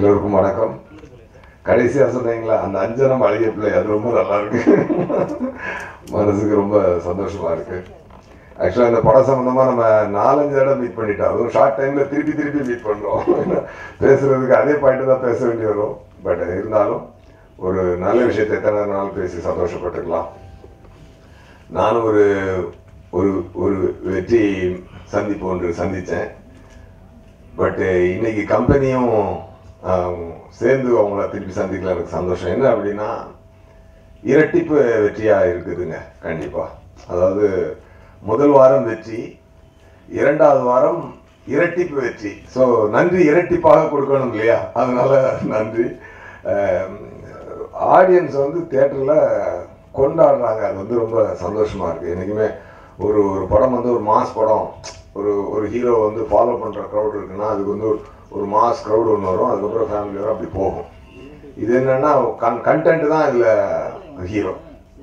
எல்லோருக்கும் வணக்கம் கடைசியா சொன்னீங்களா அந்த அஞ்சனம் அழகிய பிள்ளை அது ரொம்ப நல்லா இருக்கு மனசுக்கு ரொம்ப சந்தோஷமா இருக்கு ஆக்சுவலாக இந்த படம் சம்பந்தமா நம்ம நாலஞ்சு இடம் மீட் பண்ணிட்டோம் அதுவும் ஷார்ட் டைம்ல திருப்பி திருப்பி மீட் பண்றோம் பேசுறதுக்கு அதே பாயிண்ட் தான் பேச வேண்டி வரும் பட் இருந்தாலும் ஒரு நல்ல விஷயத்தை எத்தனை நாள் பேசி சந்தோஷப்பட்டுக்கலாம் நானும் ஒரு ஒரு ஒரு வெற்றி சந்திப்பு ஒன்று சந்தித்தேன் பட்டு இன்னைக்கு கம்பெனியும் சேர்ந்து அவங்கள திருப்பி சந்திக்கல எனக்கு சந்தோஷம் என்ன அப்படின்னா இரட்டிப்பு வெற்றியா இருக்குதுங்க கண்டிப்பா அதாவது முதல் வாரம் வெற்றி இரண்டாவது வாரம் இரட்டிப்பு வெற்றி ஸோ நன்றி இரட்டிப்பாக கொடுக்கணும் இல்லையா அதனால நன்றி ஆடியன்ஸ் வந்து தேட்டரில் கொண்டாடுறாங்க அது வந்து ரொம்ப சந்தோஷமா இருக்கு என்னைக்குமே ஒரு ஒரு படம் வந்து ஒரு மாஸ் படம் ஒரு ஒரு ஹீரோ வந்து ஃபாலோ பண்ற க்ரௌட் இருக்குன்னா அதுக்கு வந்து ஒரு- ஒரு மாஸ் க்ரௌட் ஒன்று வரும் அதுக்கப்புறம் ஃபேமிலி வரும் அப்படி போகும் இது என்னன்னா கன் கண்டென்ட் தான் இதில் ஹீரோ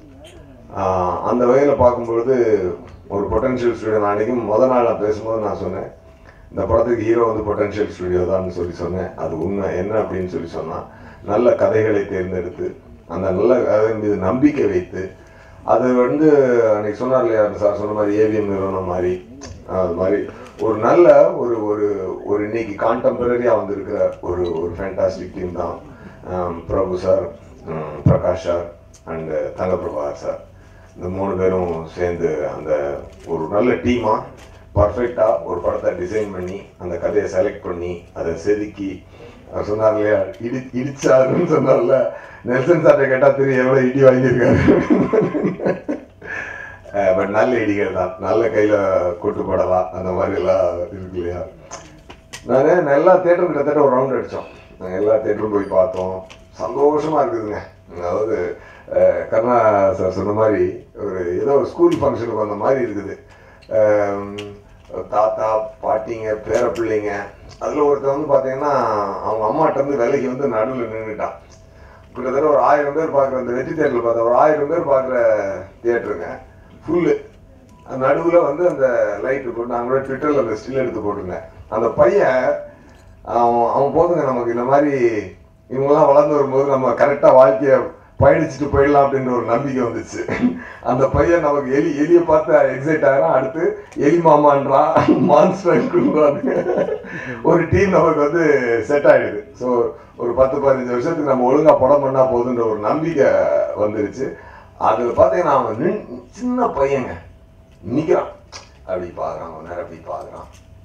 அந்த வகையில் பார்க்கும்பொழுது ஒரு பொட்டன்ஷியல் ஸ்டுடியோ நான் அன்றைக்கும் முத நாள் நான் பேசும்போது நான் சொன்னேன் இந்த படத்துக்கு ஹீரோ வந்து பொட்டன்ஷியல் ஸ்டுடியோ தான் சொல்லி சொன்னேன் அது உண்மை என்ன அப்படின்னு சொல்லி சொன்னால் நல்ல கதைகளை தேர்ந்தெடுத்து அந்த நல்ல கதை மீது நம்பிக்கை வைத்து அது வந்து அன்னைக்கு சொன்னார் இல்லையா சார் சொன்ன மாதிரி ஏவிஎம் நிறுவனம் மாதிரி அது மாதிரி ஒரு நல்ல ஒரு ஒரு ஒரு இன்னைக்கு கான்டெம்பரரியாக வந்திருக்கிற ஒரு ஒரு ஃபேண்டாஸ்டிக் டீம் தான் ஆம், பிரபு சார் ம், Prakash sir and Thangaprabhakar sir இந்த மூணு பேரும் சேர்ந்து அந்த ஒரு நல்ல டீமாக பர்ஃபெக்டாக ஒரு படத்தை டிசைன் பண்ணி அந்த கதையை செலக்ட் பண்ணி அதை செதுக்கி அவர் சொன்னார் இல்லையா இடி இடிச்சாருன்னு சொன்னார்ல நெல்சன் சார்ட்ட கேட்டால் தெரியும் எவ்வளோ இடி வாங்கியிருக்காரு பட் நல்ல இடிகள் தான் நல்ல கையில் கூட்டு போடலாம் அந்த மாதிரி எல்லாம் இருக்கு இல்லையா நாங்கள் எல்லா தேட்டரும் கிட்டத்தட்ட ஒரு ரவுண்ட் அடித்தோம் நாங்கள் எல்லா தேட்டரும் போய் பார்த்தோம் சந்தோஷமா இருக்குதுங்க அதாவது அஹ், கருணா சார் சொன்ன மாதிரி ஒரு ஏதோ ஒரு ஸ்கூல் ஃபங்க்ஷனுக்கு வந்த மாதிரி இருக்குது அஹ், தாத்தா பாட்டிங்க பேர பிள்ளைங்க அதில் ஒருத்தன் வந்து பார்த்தீங்கன்னா அவங்க அம்மாட்ட இருந்து விலைக்கு வந்து நடுவில் நின்றுட்டான் கிட்டத்தட்ட ஒரு ஆயிரம் பேர் பார்க்குற அந்த வெற்றி தேட்டரில் பார்த்தா ஒரு ஆயிரம் பேர் பார்க்குற தியேட்டருங்க ஃபுல்லு நடுவில் வந்து அந்த லைட்டு போட்டு நான் கூட ட்விட்டரில் அந்த ஸ்டில் எடுத்து போட்டிருந்தேன் அந்த பையன் அவன் அவன் போதுங்க நமக்கு இந்த மாதிரி இவங்கெல்லாம் வளர்ந்து வரும்போது நம்ம கரெக்டாக வாழ்க்கையை பயணிச்சுட்டு போயிடலாம் அப்படின்ற ஒரு நம்பிக்கை வந்துச்சு அந்த பையன் நமக்கு எலி எலியை பார்த்து எக்ஸைட் ஆகிறான் அடுத்து எலி மாமான்றான் மான்ஸ்டர் ஒரு டீம் நமக்கு வந்து செட் ஆயிடுது ஸோ ஒரு பத்து பதினஞ்சு வருஷத்துக்கு நம்ம ஒழுங்கா படம் பண்ணா போதுன்ற ஒரு நம்பிக்கை வந்துருச்சு அதில் பார்த்தீங்கன்னா அவன் நின் சின்ன பையங்க நிற்கிறான் அப்படி பார்க்குறான் கொஞ்ச நேரம் அப்படி பார்க்குறான்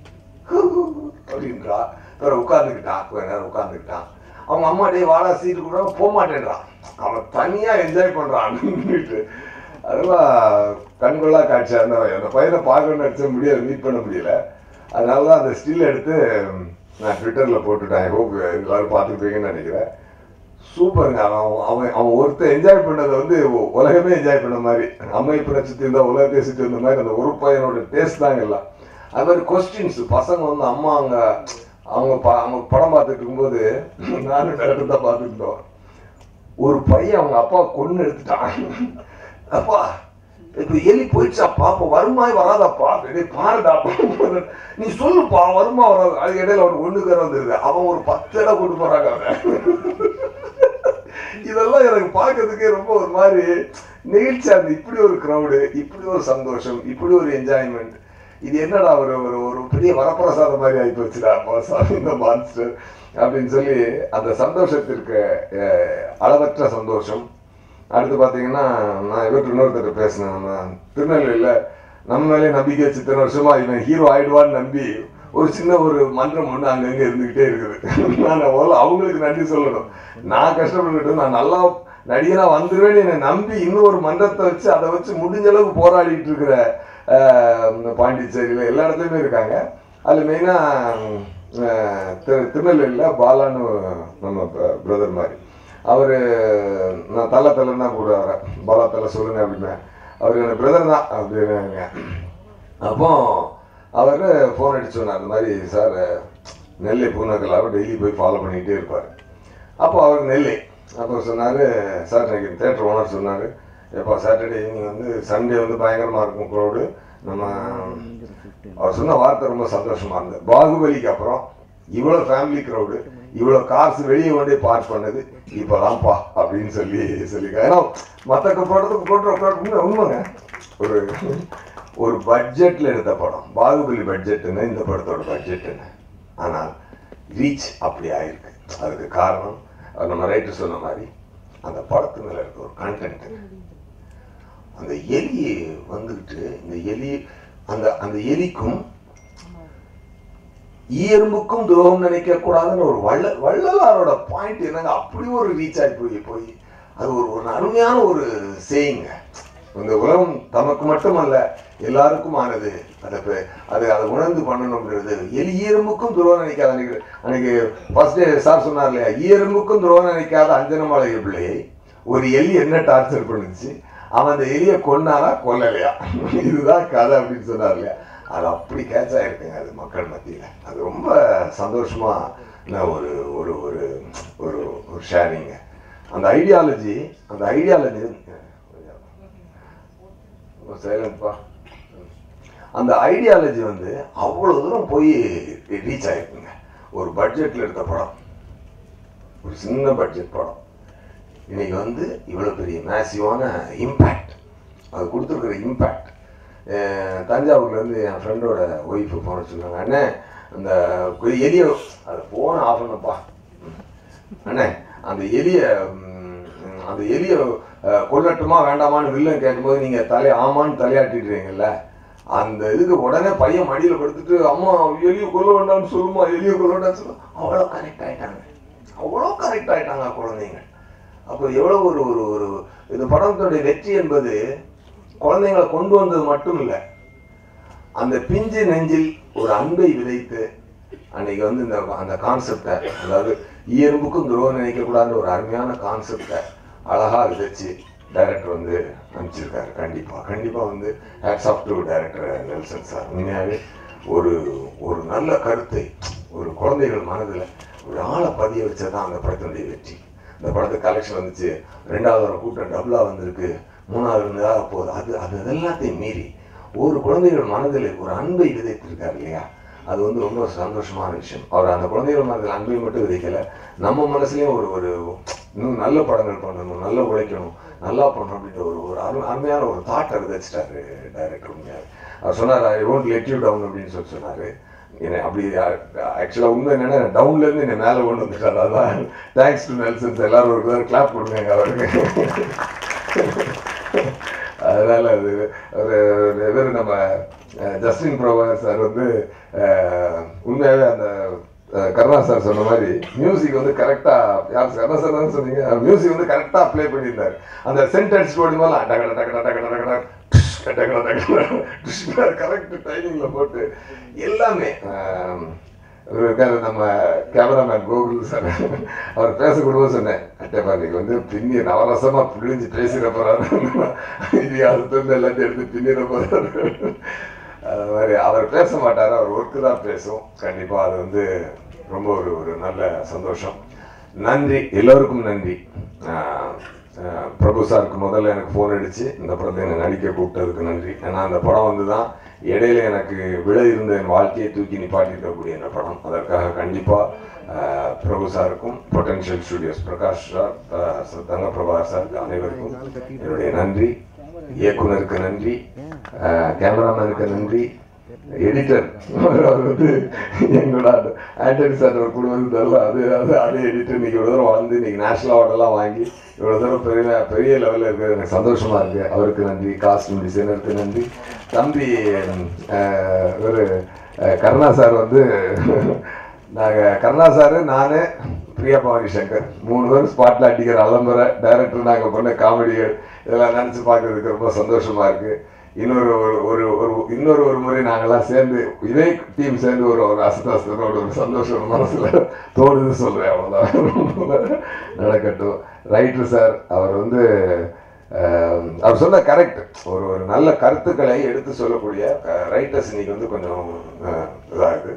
அப்படின்றா பிறகு உட்காந்துக்கிட்டான் கொஞ்ச நேரம் உட்காந்துக்கிட்டான் அவங்க அம்மா டே வாடா சீட்டு கூட போக மாட்டேன்றான் அவன் தனியா என்ஜாய் பண்றான்னுட்டு அதெல்லாம் கண்கொள்ளா காட்சியா இருந்த அந்த பையனை பார்க்கணும்னு நினச்ச முடியல மீட் பண்ண முடியல அதனால தான் அந்த ஸ்டில் எடுத்து நான் ட்விட்டர்ல போட்டுட்டேன் ஹோப் எல்லாரும் பார்த்துருப்பீங்கன்னு நினைக்கிறேன் சூப்பருங்க அவன் அவன் அவன் ஒருத்தன் என்ஜாய் பண்ணதை வந்து உ- உலகமே என்ஜாய் பண்ண மாதிரி அம்மை பிரச்சனை இருந்தால் உலகத்தை சுற்றி வந்த மாதிரி அந்த ஒரு பையனோட டேஸ்ட் தாங்க எல்லாம் அது மாதிரி கொஸ்டின்ஸ் பசங்க வந்து அம்மா அங்க அவங்க ப- அவங்க படம் பார்த்துட்டு இருக்கும்போது நானும் டேரக்டர் தான் பார்த்துட்டு இருந்தோம் ஒரு பையன் அவங்க அப்பா கொண்டு எடுத்துட்டான் அப்பா இப்ப எலி போயிடுச்சா பாப்பா வருமாய் வராதாப்பா டேய் பாருடா நீ சொல்லுப்பா வருமா வராது அது இடையில அவனுக்கு ஒண்ணு பேர் வந்துருது அவன் ஒரு பத்து இடம் கொண்டு போறாங்க அவன் இதெல்லாம் எனக்கு பார்க்கறதுக்கே ரொம்ப ஒரு மாதிரி நெகிழ்ச்சியா இருந்து இப்படி ஒரு க்ரௌடு இப்படி ஒரு சந்தோஷம் இப்படி ஒரு என்ஜாய்மெண்ட் இது என்னடா ஒரு ஒரு ஒரு பெரிய வரப்பிரசாதம் மாதிரி ஆகி போச்சுடா சாமி இந்த மான்ஸ்டர் அப்படின்னு சொல்லி அந்த சந்தோஷத்திற்கு அஹ், அளவற்ற சந்தோஷம் அடுத்து பார்த்தீங்கன்னா நான் இவர்கிட்ட இன்னொருத்தர் பேசினேன் நம்ம திருநெல்வேலியில் நம்ம மேலே நம்பிக்கை வச்சு இத்தனை வருஷமா இவன் ஹீரோ ஆயிடுவான்னு நம்பி ஒரு சின்ன ஒரு மன்றம் ஒன்று அங்கங்க இருந்துகிட்டே இருக்குது நான் முதல்ல அவங்களுக்கு நன்றி சொல்லணும் நான் கஷ்டப்பட்டுட்டு நான் நல்லா நடிகனா வந்துருவேன்னு என்னை நம்பி இன்னும் ஒரு மன்றத்தை வச்சு அதை வச்சு முடிஞ்ச அளவுக்கு போராடிட்டு இருக்கிற ஆஹ், இந்த பாண்டிச்சேரியில் எல்லா இடத்துலையுமே இருக்காங்க அதில் மெயினாக திரு திருநெல்வேலியில் பாலான்னு நம்ம பிரதர் மாதிரி அவர் நான் தலை தலைன்னு தான் கூடுவார் பாலா தலை சொல்லுங்க அப்படின்னு அவர் எனக்கு பிரதர் தான் அப்படின்னாங்க அப்போ அவர் ஃபோன் அடிச்சு சொன்னார் இந்த மாதிரி சார் நெல்லை பூனக்கலாவை டெய்லி போய் ஃபாலோ பண்ணிகிட்டே இருப்பார் அப்போ அவர் நெல்லை அப்போ சொன்னார் சார் இன்னைக்கு தேட்டர் ஓனர் சொன்னார் எப்போ சாட்டர்டே ஈவினிங் வந்து சண்டே வந்து பயங்கரமாக இருக்கும் க்ரௌடு நம்ம அவர் சொன்ன வார்த்தை ரொம்ப சந்தோஷமா இருந்தது பாகுபலிக்கு அப்புறம் இவ்வளோ ஃபேமிலி க்ரௌடு இவ்வளோ காசு வெளியே கொண்டே பார்க் பண்ணது இப்போதான்ப்பா அப்படின்னு சொல்லி சொல்லியிருக்காங்க ஏன்னா மற்ற படத்துக்கு போட்டு உண்மை உண்மைங்க ஒரு ஒரு பட்ஜெட்டில் எடுத்த படம் பாகுபலி பட்ஜெட்டுன்னு இந்த படத்தோட பட்ஜெட்டுன்னு ஆனால் ரீச் அப்படி ஆயிருக்கு அதுக்கு காரணம் அது நம்ம ரைட்டர் சொன்ன மாதிரி அந்த படத்து மேலே இருக்க ஒரு கண்டென்ட் அந்த எலி வந்துக்கிட்டு இந்த எலி அந்த அந்த எலிக்கும் ஈயரும்புக்கும் துரோகம் நினைக்க கூடாதுன்னு ஒரு வள்ள வள்ளலாரோட பாயிண்ட் என்னங்க அப்படி ஒரு ரீச் ஆகி போய் போய் அது ஒரு ஒரு அருமையான ஒரு சேயிங்க இந்த உலகம் தமக்கு மட்டுமல்ல எல்லாருக்கும் ஆனது அதை பே- அது அதை உணர்ந்து பண்ணணும்ன்றது எலி ஈயரும்புக்கும் துரோகம் நினைக்காத அன்னைக்கு அன்னைக்கு ஃபர்ஸ்ட் டே சார் சொன்னார் இல்லையா ஈயரும்புக்கும் துரோகம் நினைக்காத அஞ்சனமலை பிள்ளையை ஒரு எலி என்ன டார்ச்சர் பண்ணுச்சு அவன் அந்த எலியை கொன்னாரா கொல்லலையா இதுதான் கதை அப்படின்னு சொன்னார் இல்லையா அது அப்படி கேட்ச் ஆயிருக்குங்க அது மக்கள் மத்தியில் அது ரொம்ப சந்தோஷமா நான் ஒரு ஒரு ஒரு ஒரு ஒரு ஷேரிங்க அந்த ஐடியாலஜி அந்த ஐடியாலஜி சைலண்ட்ப்பா அந்த ஐடியாலஜி வந்து அவ்வளோ தூரம் போய் ரீச் ஆயிருக்குங்க ஒரு பட்ஜெட்டில் எடுத்த படம் ஒரு சின்ன பட்ஜெட் படம் இன்னைக்கு வந்து இவ்வளோ பெரிய மேசிவான இம்பேக்ட் அது கொடுத்துருக்குற இம்பேக்ட் தஞ்சாவூர்லேருந்து என் ஃப்ரெண்டோட ஒய்ஃபு போன சொன்னாங்க அண்ணே அந்த கொ- எலிய அது போன ஆஃப் பண்ணப்பா அண்ணே அந்த எலிய ம், அந்த எலிய அஹ், கொல்லட்டுமா வேண்டாமான்னு வில்லன் கேட்கும்போது நீங்கள் தலையை ஆமான்னு தலையாட்டிடுறீங்கல்ல அந்த இதுக்கு உடனே பையன் மடியில் படுத்துட்டு அம்மா எலியை கொல்ல வேண்டாம்னு சொல்லுமா எலியை கொல்ல வேண்டாம்னு சொல்லுமா அவ்வளோ கரெக்ட் ஆயிட்டாங்க அவ்வளோ கரெக்ட் ஆயிட்டாங்க குழந்தைங்க அப்போ எவ்வளோ ஒரு ஒரு ஒரு இந்த படத்துடைய வெற்றி என்பது குழந்தைங்களை கொண்டு வந்தது மட்டும் இல்லை அந்த பிஞ்சு நெஞ்சில் ஒரு அன்பை விதைத்து அன்னைக்கு வந்து இந்த அந்த கான்செப்டை அதாவது இயல்புக்கும் துரோகம் நினைக்கக்கூடாதுன்ற ஒரு அருமையான கான்செப்டை அழகா விதைச்சு டைரக்டர் வந்து அனுப்பிச்சிருக்காரு கண்டிப்பா கண்டிப்பா வந்து hats off to director Nelson sir உண்மையாவே ஒரு ஒரு நல்ல கருத்தை ஒரு குழந்தைகள் மனதில் ஒரு ஆளை பதிய வச்சதான் அந்த படத்தினுடைய வெற்றி இந்த படத்துக்கு கலெக்ஷன் வந்துச்சு ரெண்டாவது ஒரு கூட்டம் டபுளா வந்திருக்கு மூணாவது இருந்ததாக போகுது அது அது எல்லாத்தையும் மீறி ஒரு குழந்தைகள் மனதில் ஒரு அன்பை விதைத்திருக்காரு இல்லையா அது வந்து ரொம்ப சந்தோஷமான விஷயம் அவர் அந்த குழந்தைகள் மனதில் அன்பை மட்டும் விதைக்கல நம்ம மனசுலயும் ஒரு ஒரு இன்னும் நல்ல படங்கள் பண்ணணும் நல்லா உழைக்கணும் நல்லா பண்ணணும் அப்படின்ற ஒரு ஒரு அரு அருமையான ஒரு தாட்டை விதைச்சிட்டாரு டைரக்டர் உண்மையாக அவர் சொன்னார் I won't let you down அப்படின்னு சொல்லி சொன்னாரு என்னை அப்படி ஆக்சுவலாக உண்மை என்னன்னா டவுன்ல இருந்து என்னை மேலே கொண்டு வந்துட்டார் அதான் தேங்க்ஸ் டு நெல்சன்ஸ் எல்லாரும் ஒரு தடவை கிளாப் கொடுங்க அவருக்கு அதனால அது ஒரு இவர் நம்ம அஹ், ஜஸ்டின் ப்ரோவர் சார் வந்து அஹ், உண்மையாவே அந்த அஹ், கருணா சார் சொன்ன மாதிரி மியூசிக் வந்து கரெக்டா யார் கருணா சார் தான் சொன்னீங்க மியூசிக் வந்து கரெக்டா ப்ளே பண்ணியிருந்தாரு அந்த சென்டென்ஸ் போடும்போது டகட டகட டகட டகட கரெக்ட் டைமிங்ல போட்டு எல்லாமே ஆம், ஒரு இருக்காரு நம்ம கேமராமேன் கோகுல் சார் அவர் பேசக்கூடாது சொன்னேன் அட்டப்பா இன்னைக்கு வந்து பின்னி நவரசமா பிழிஞ்சு பேசிட போறாரு இது அடுத்து எல்லாத்தையும் எடுத்து பின்னிட போறாரு அது மாதிரி அவர் பேச மாட்டாரு அவர் ஒர்க்கு தான் பேசும் கண்டிப்பா அது வந்து ரொம்ப ஒரு ஒரு நல்ல சந்தோஷம் நன்றி எல்லோருக்கும் நன்றி ஆஹ் ஆஹ் பிரபு சாருக்கு முதல்ல எனக்கு ஃபோன் அடிச்சு இந்த படத்தை என்னை நடிக்க கூப்பிட்டதுக்கு நன்றி ஏன்னா அந்த படம் வந்து தான் இடையில எனக்கு விழ இருந்த என் வாழ்க்கையை தூக்கி நிப்பாட்டிருக்கக்கூடிய இந்த படம் அதற்காக கண்டிப்பா ஆஹ் பிரபு சாருக்கும் பொட்டன்ஷியல் ஸ்டுடியோஸ் பிரகாஷ் சார் ஆஹ் தங்க பிரபாகர் சார் அனைவருக்கும் என்னுடைய நன்றி இயக்குனருக்கு நன்றி ஆஹ் கேமராமேனுக்கு நன்றி எடிட்டர் அவர் வந்து எங்களோட ஆண்டனி சார் ஒரு குடும்பம் தரல அது அது அதே எடிட்டர் இன்னைக்கு இவ்வளோ தூரம் வளர்ந்து இன்னைக்கு நேஷனல் அவார்டெல்லாம் வாங்கி இவ்வளோ தூரம் பெரிய பெரிய லெவலில் இருக்கிறது எனக்கு சந்தோஷமா இருக்கு அவருக்கு நன்றி காஸ்டியூம் டிசைனருக்கு நன்றி தம்பி ஆஹ், ஒரு ஆஹ், கருணா சார் வந்து நாங்கள் கருணா சார் நான் பிரியா பவானி சங்கர் மூணு பேரும் ஸ்பாட்ல அடிக்கிற அலம்பரை டைரக்டர் நாங்கள் பண்ண காமெடிகள் இதெல்லாம் நினச்சி பார்க்கறதுக்கு ரொம்ப சந்தோஷமா இருக்கு இன்னொரு ஒரு ஒரு ஒரு இன்னொரு ஒரு முறை நாங்கெல்லாம் சேர்ந்து இதே டீம் சேர்ந்து ஒரு ஒரு அசதாசனோட ஒரு சந்தோஷம் மனசுல தோணுது சொல்றேன் அவ்வளோதான் நடக்கட்டும் ரைட்டர் சார் அவர் வந்து அஹ், அவர் சொன்ன கரெக்ட் ஒரு ஒரு நல்ல கருத்துக்களை எடுத்து சொல்லக்கூடிய ரைட்டர்ஸ் இன்னைக்கு வந்து கொஞ்சம் அஹ், இதாகுது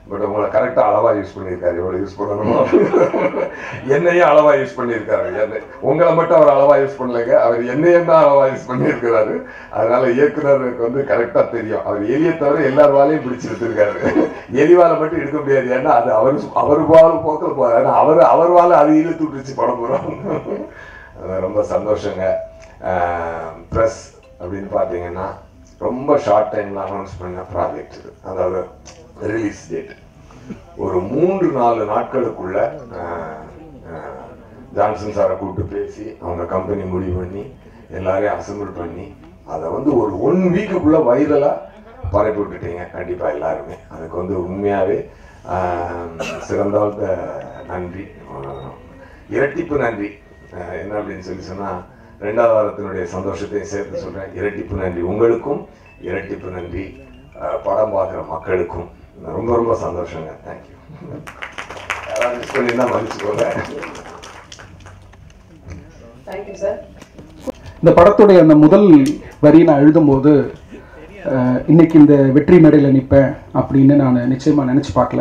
பட் உங்களை கரெக்டாக அளவாக யூஸ் பண்ணியிருக்காரு எவ்வளோ யூஸ் பண்ணணுமோ என்னையும் அளவாக யூஸ் பண்ணியிருக்காரு என்னை உங்களை மட்டும் அவர் அளவாக யூஸ் பண்ணலைங்க அவர் என்னையும் தான் அளவாக யூஸ் பண்ணியிருக்கிறாரு அதனால இயக்குனருக்கு வந்து கரெக்டாக தெரியும் அவர் எலியை தவிர எல்லார் வாழையும் பிடிச்சி எடுத்திருக்காரு எலி வாழை மட்டும் எடுக்க முடியாது ஏன்னா அது அவர் அவர் வாழ் போக்கில் போகாது ஏன்னா அவர் அவர் வாழை அது இழுத்து விட்டுருச்சு படம் போகிறோம் அது ரொம்ப சந்தோஷங்க ப்ரெஸ் அப்படின்னு பார்த்தீங்கன்னா ரொம்ப ஷார்ட் டைமில் அனௌன்ஸ் பண்ண ப்ராஜெக்ட் இது அதாவது ரிலீஸ் டேட் ஒரு மூன்று நாலு நாட்களுக்குள்ள ஆஹ், ஆஹ், ஜான்சன் சாரை கூப்பிட்டு பேசி அவங்க கம்பெனி முடிவு பண்ணி எல்லாரையும் அசம்பிள் பண்ணி அதை வந்து ஒரு ஒன் வீக்குக்குள்ள வைரலாக பரப்பி விட்டுட்டீங்க கண்டிப்பாக எல்லாருமே அதுக்கு வந்து உண்மையாகவே சிறந்தாழ்ந்த நன்றி ஆஹ், இரட்டிப்பு நன்றி ஆஹ், என்ன அப்படின்னு சொல்லி சொன்னால் ரெண்டாவது வாரத்தினுடைய சந்தோஷத்தையும் சேர்த்து சொல்கிறேன் இரட்டிப்பு நன்றி உங்களுக்கும் இரட்டிப்பு நன்றி ஆஹ், படம் பார்க்குற மக்களுக்கும் ரொம்ப ரொம்ப சந்தோஷங்க தேங்க்யூ யாராவது மிஸ் பண்ணியிருந்தா மன்னிச்சுக்கோங்க தேங்க்யூ சார் இந்த படத்துடைய அந்த முதல் வரி நான் எழுதும்போது அஹ், இன்னைக்கு இந்த வெற்றி மேடையில் நிற்பேன் அப்படின்னு நான் நிச்சயமாக நினச்சி பார்க்கல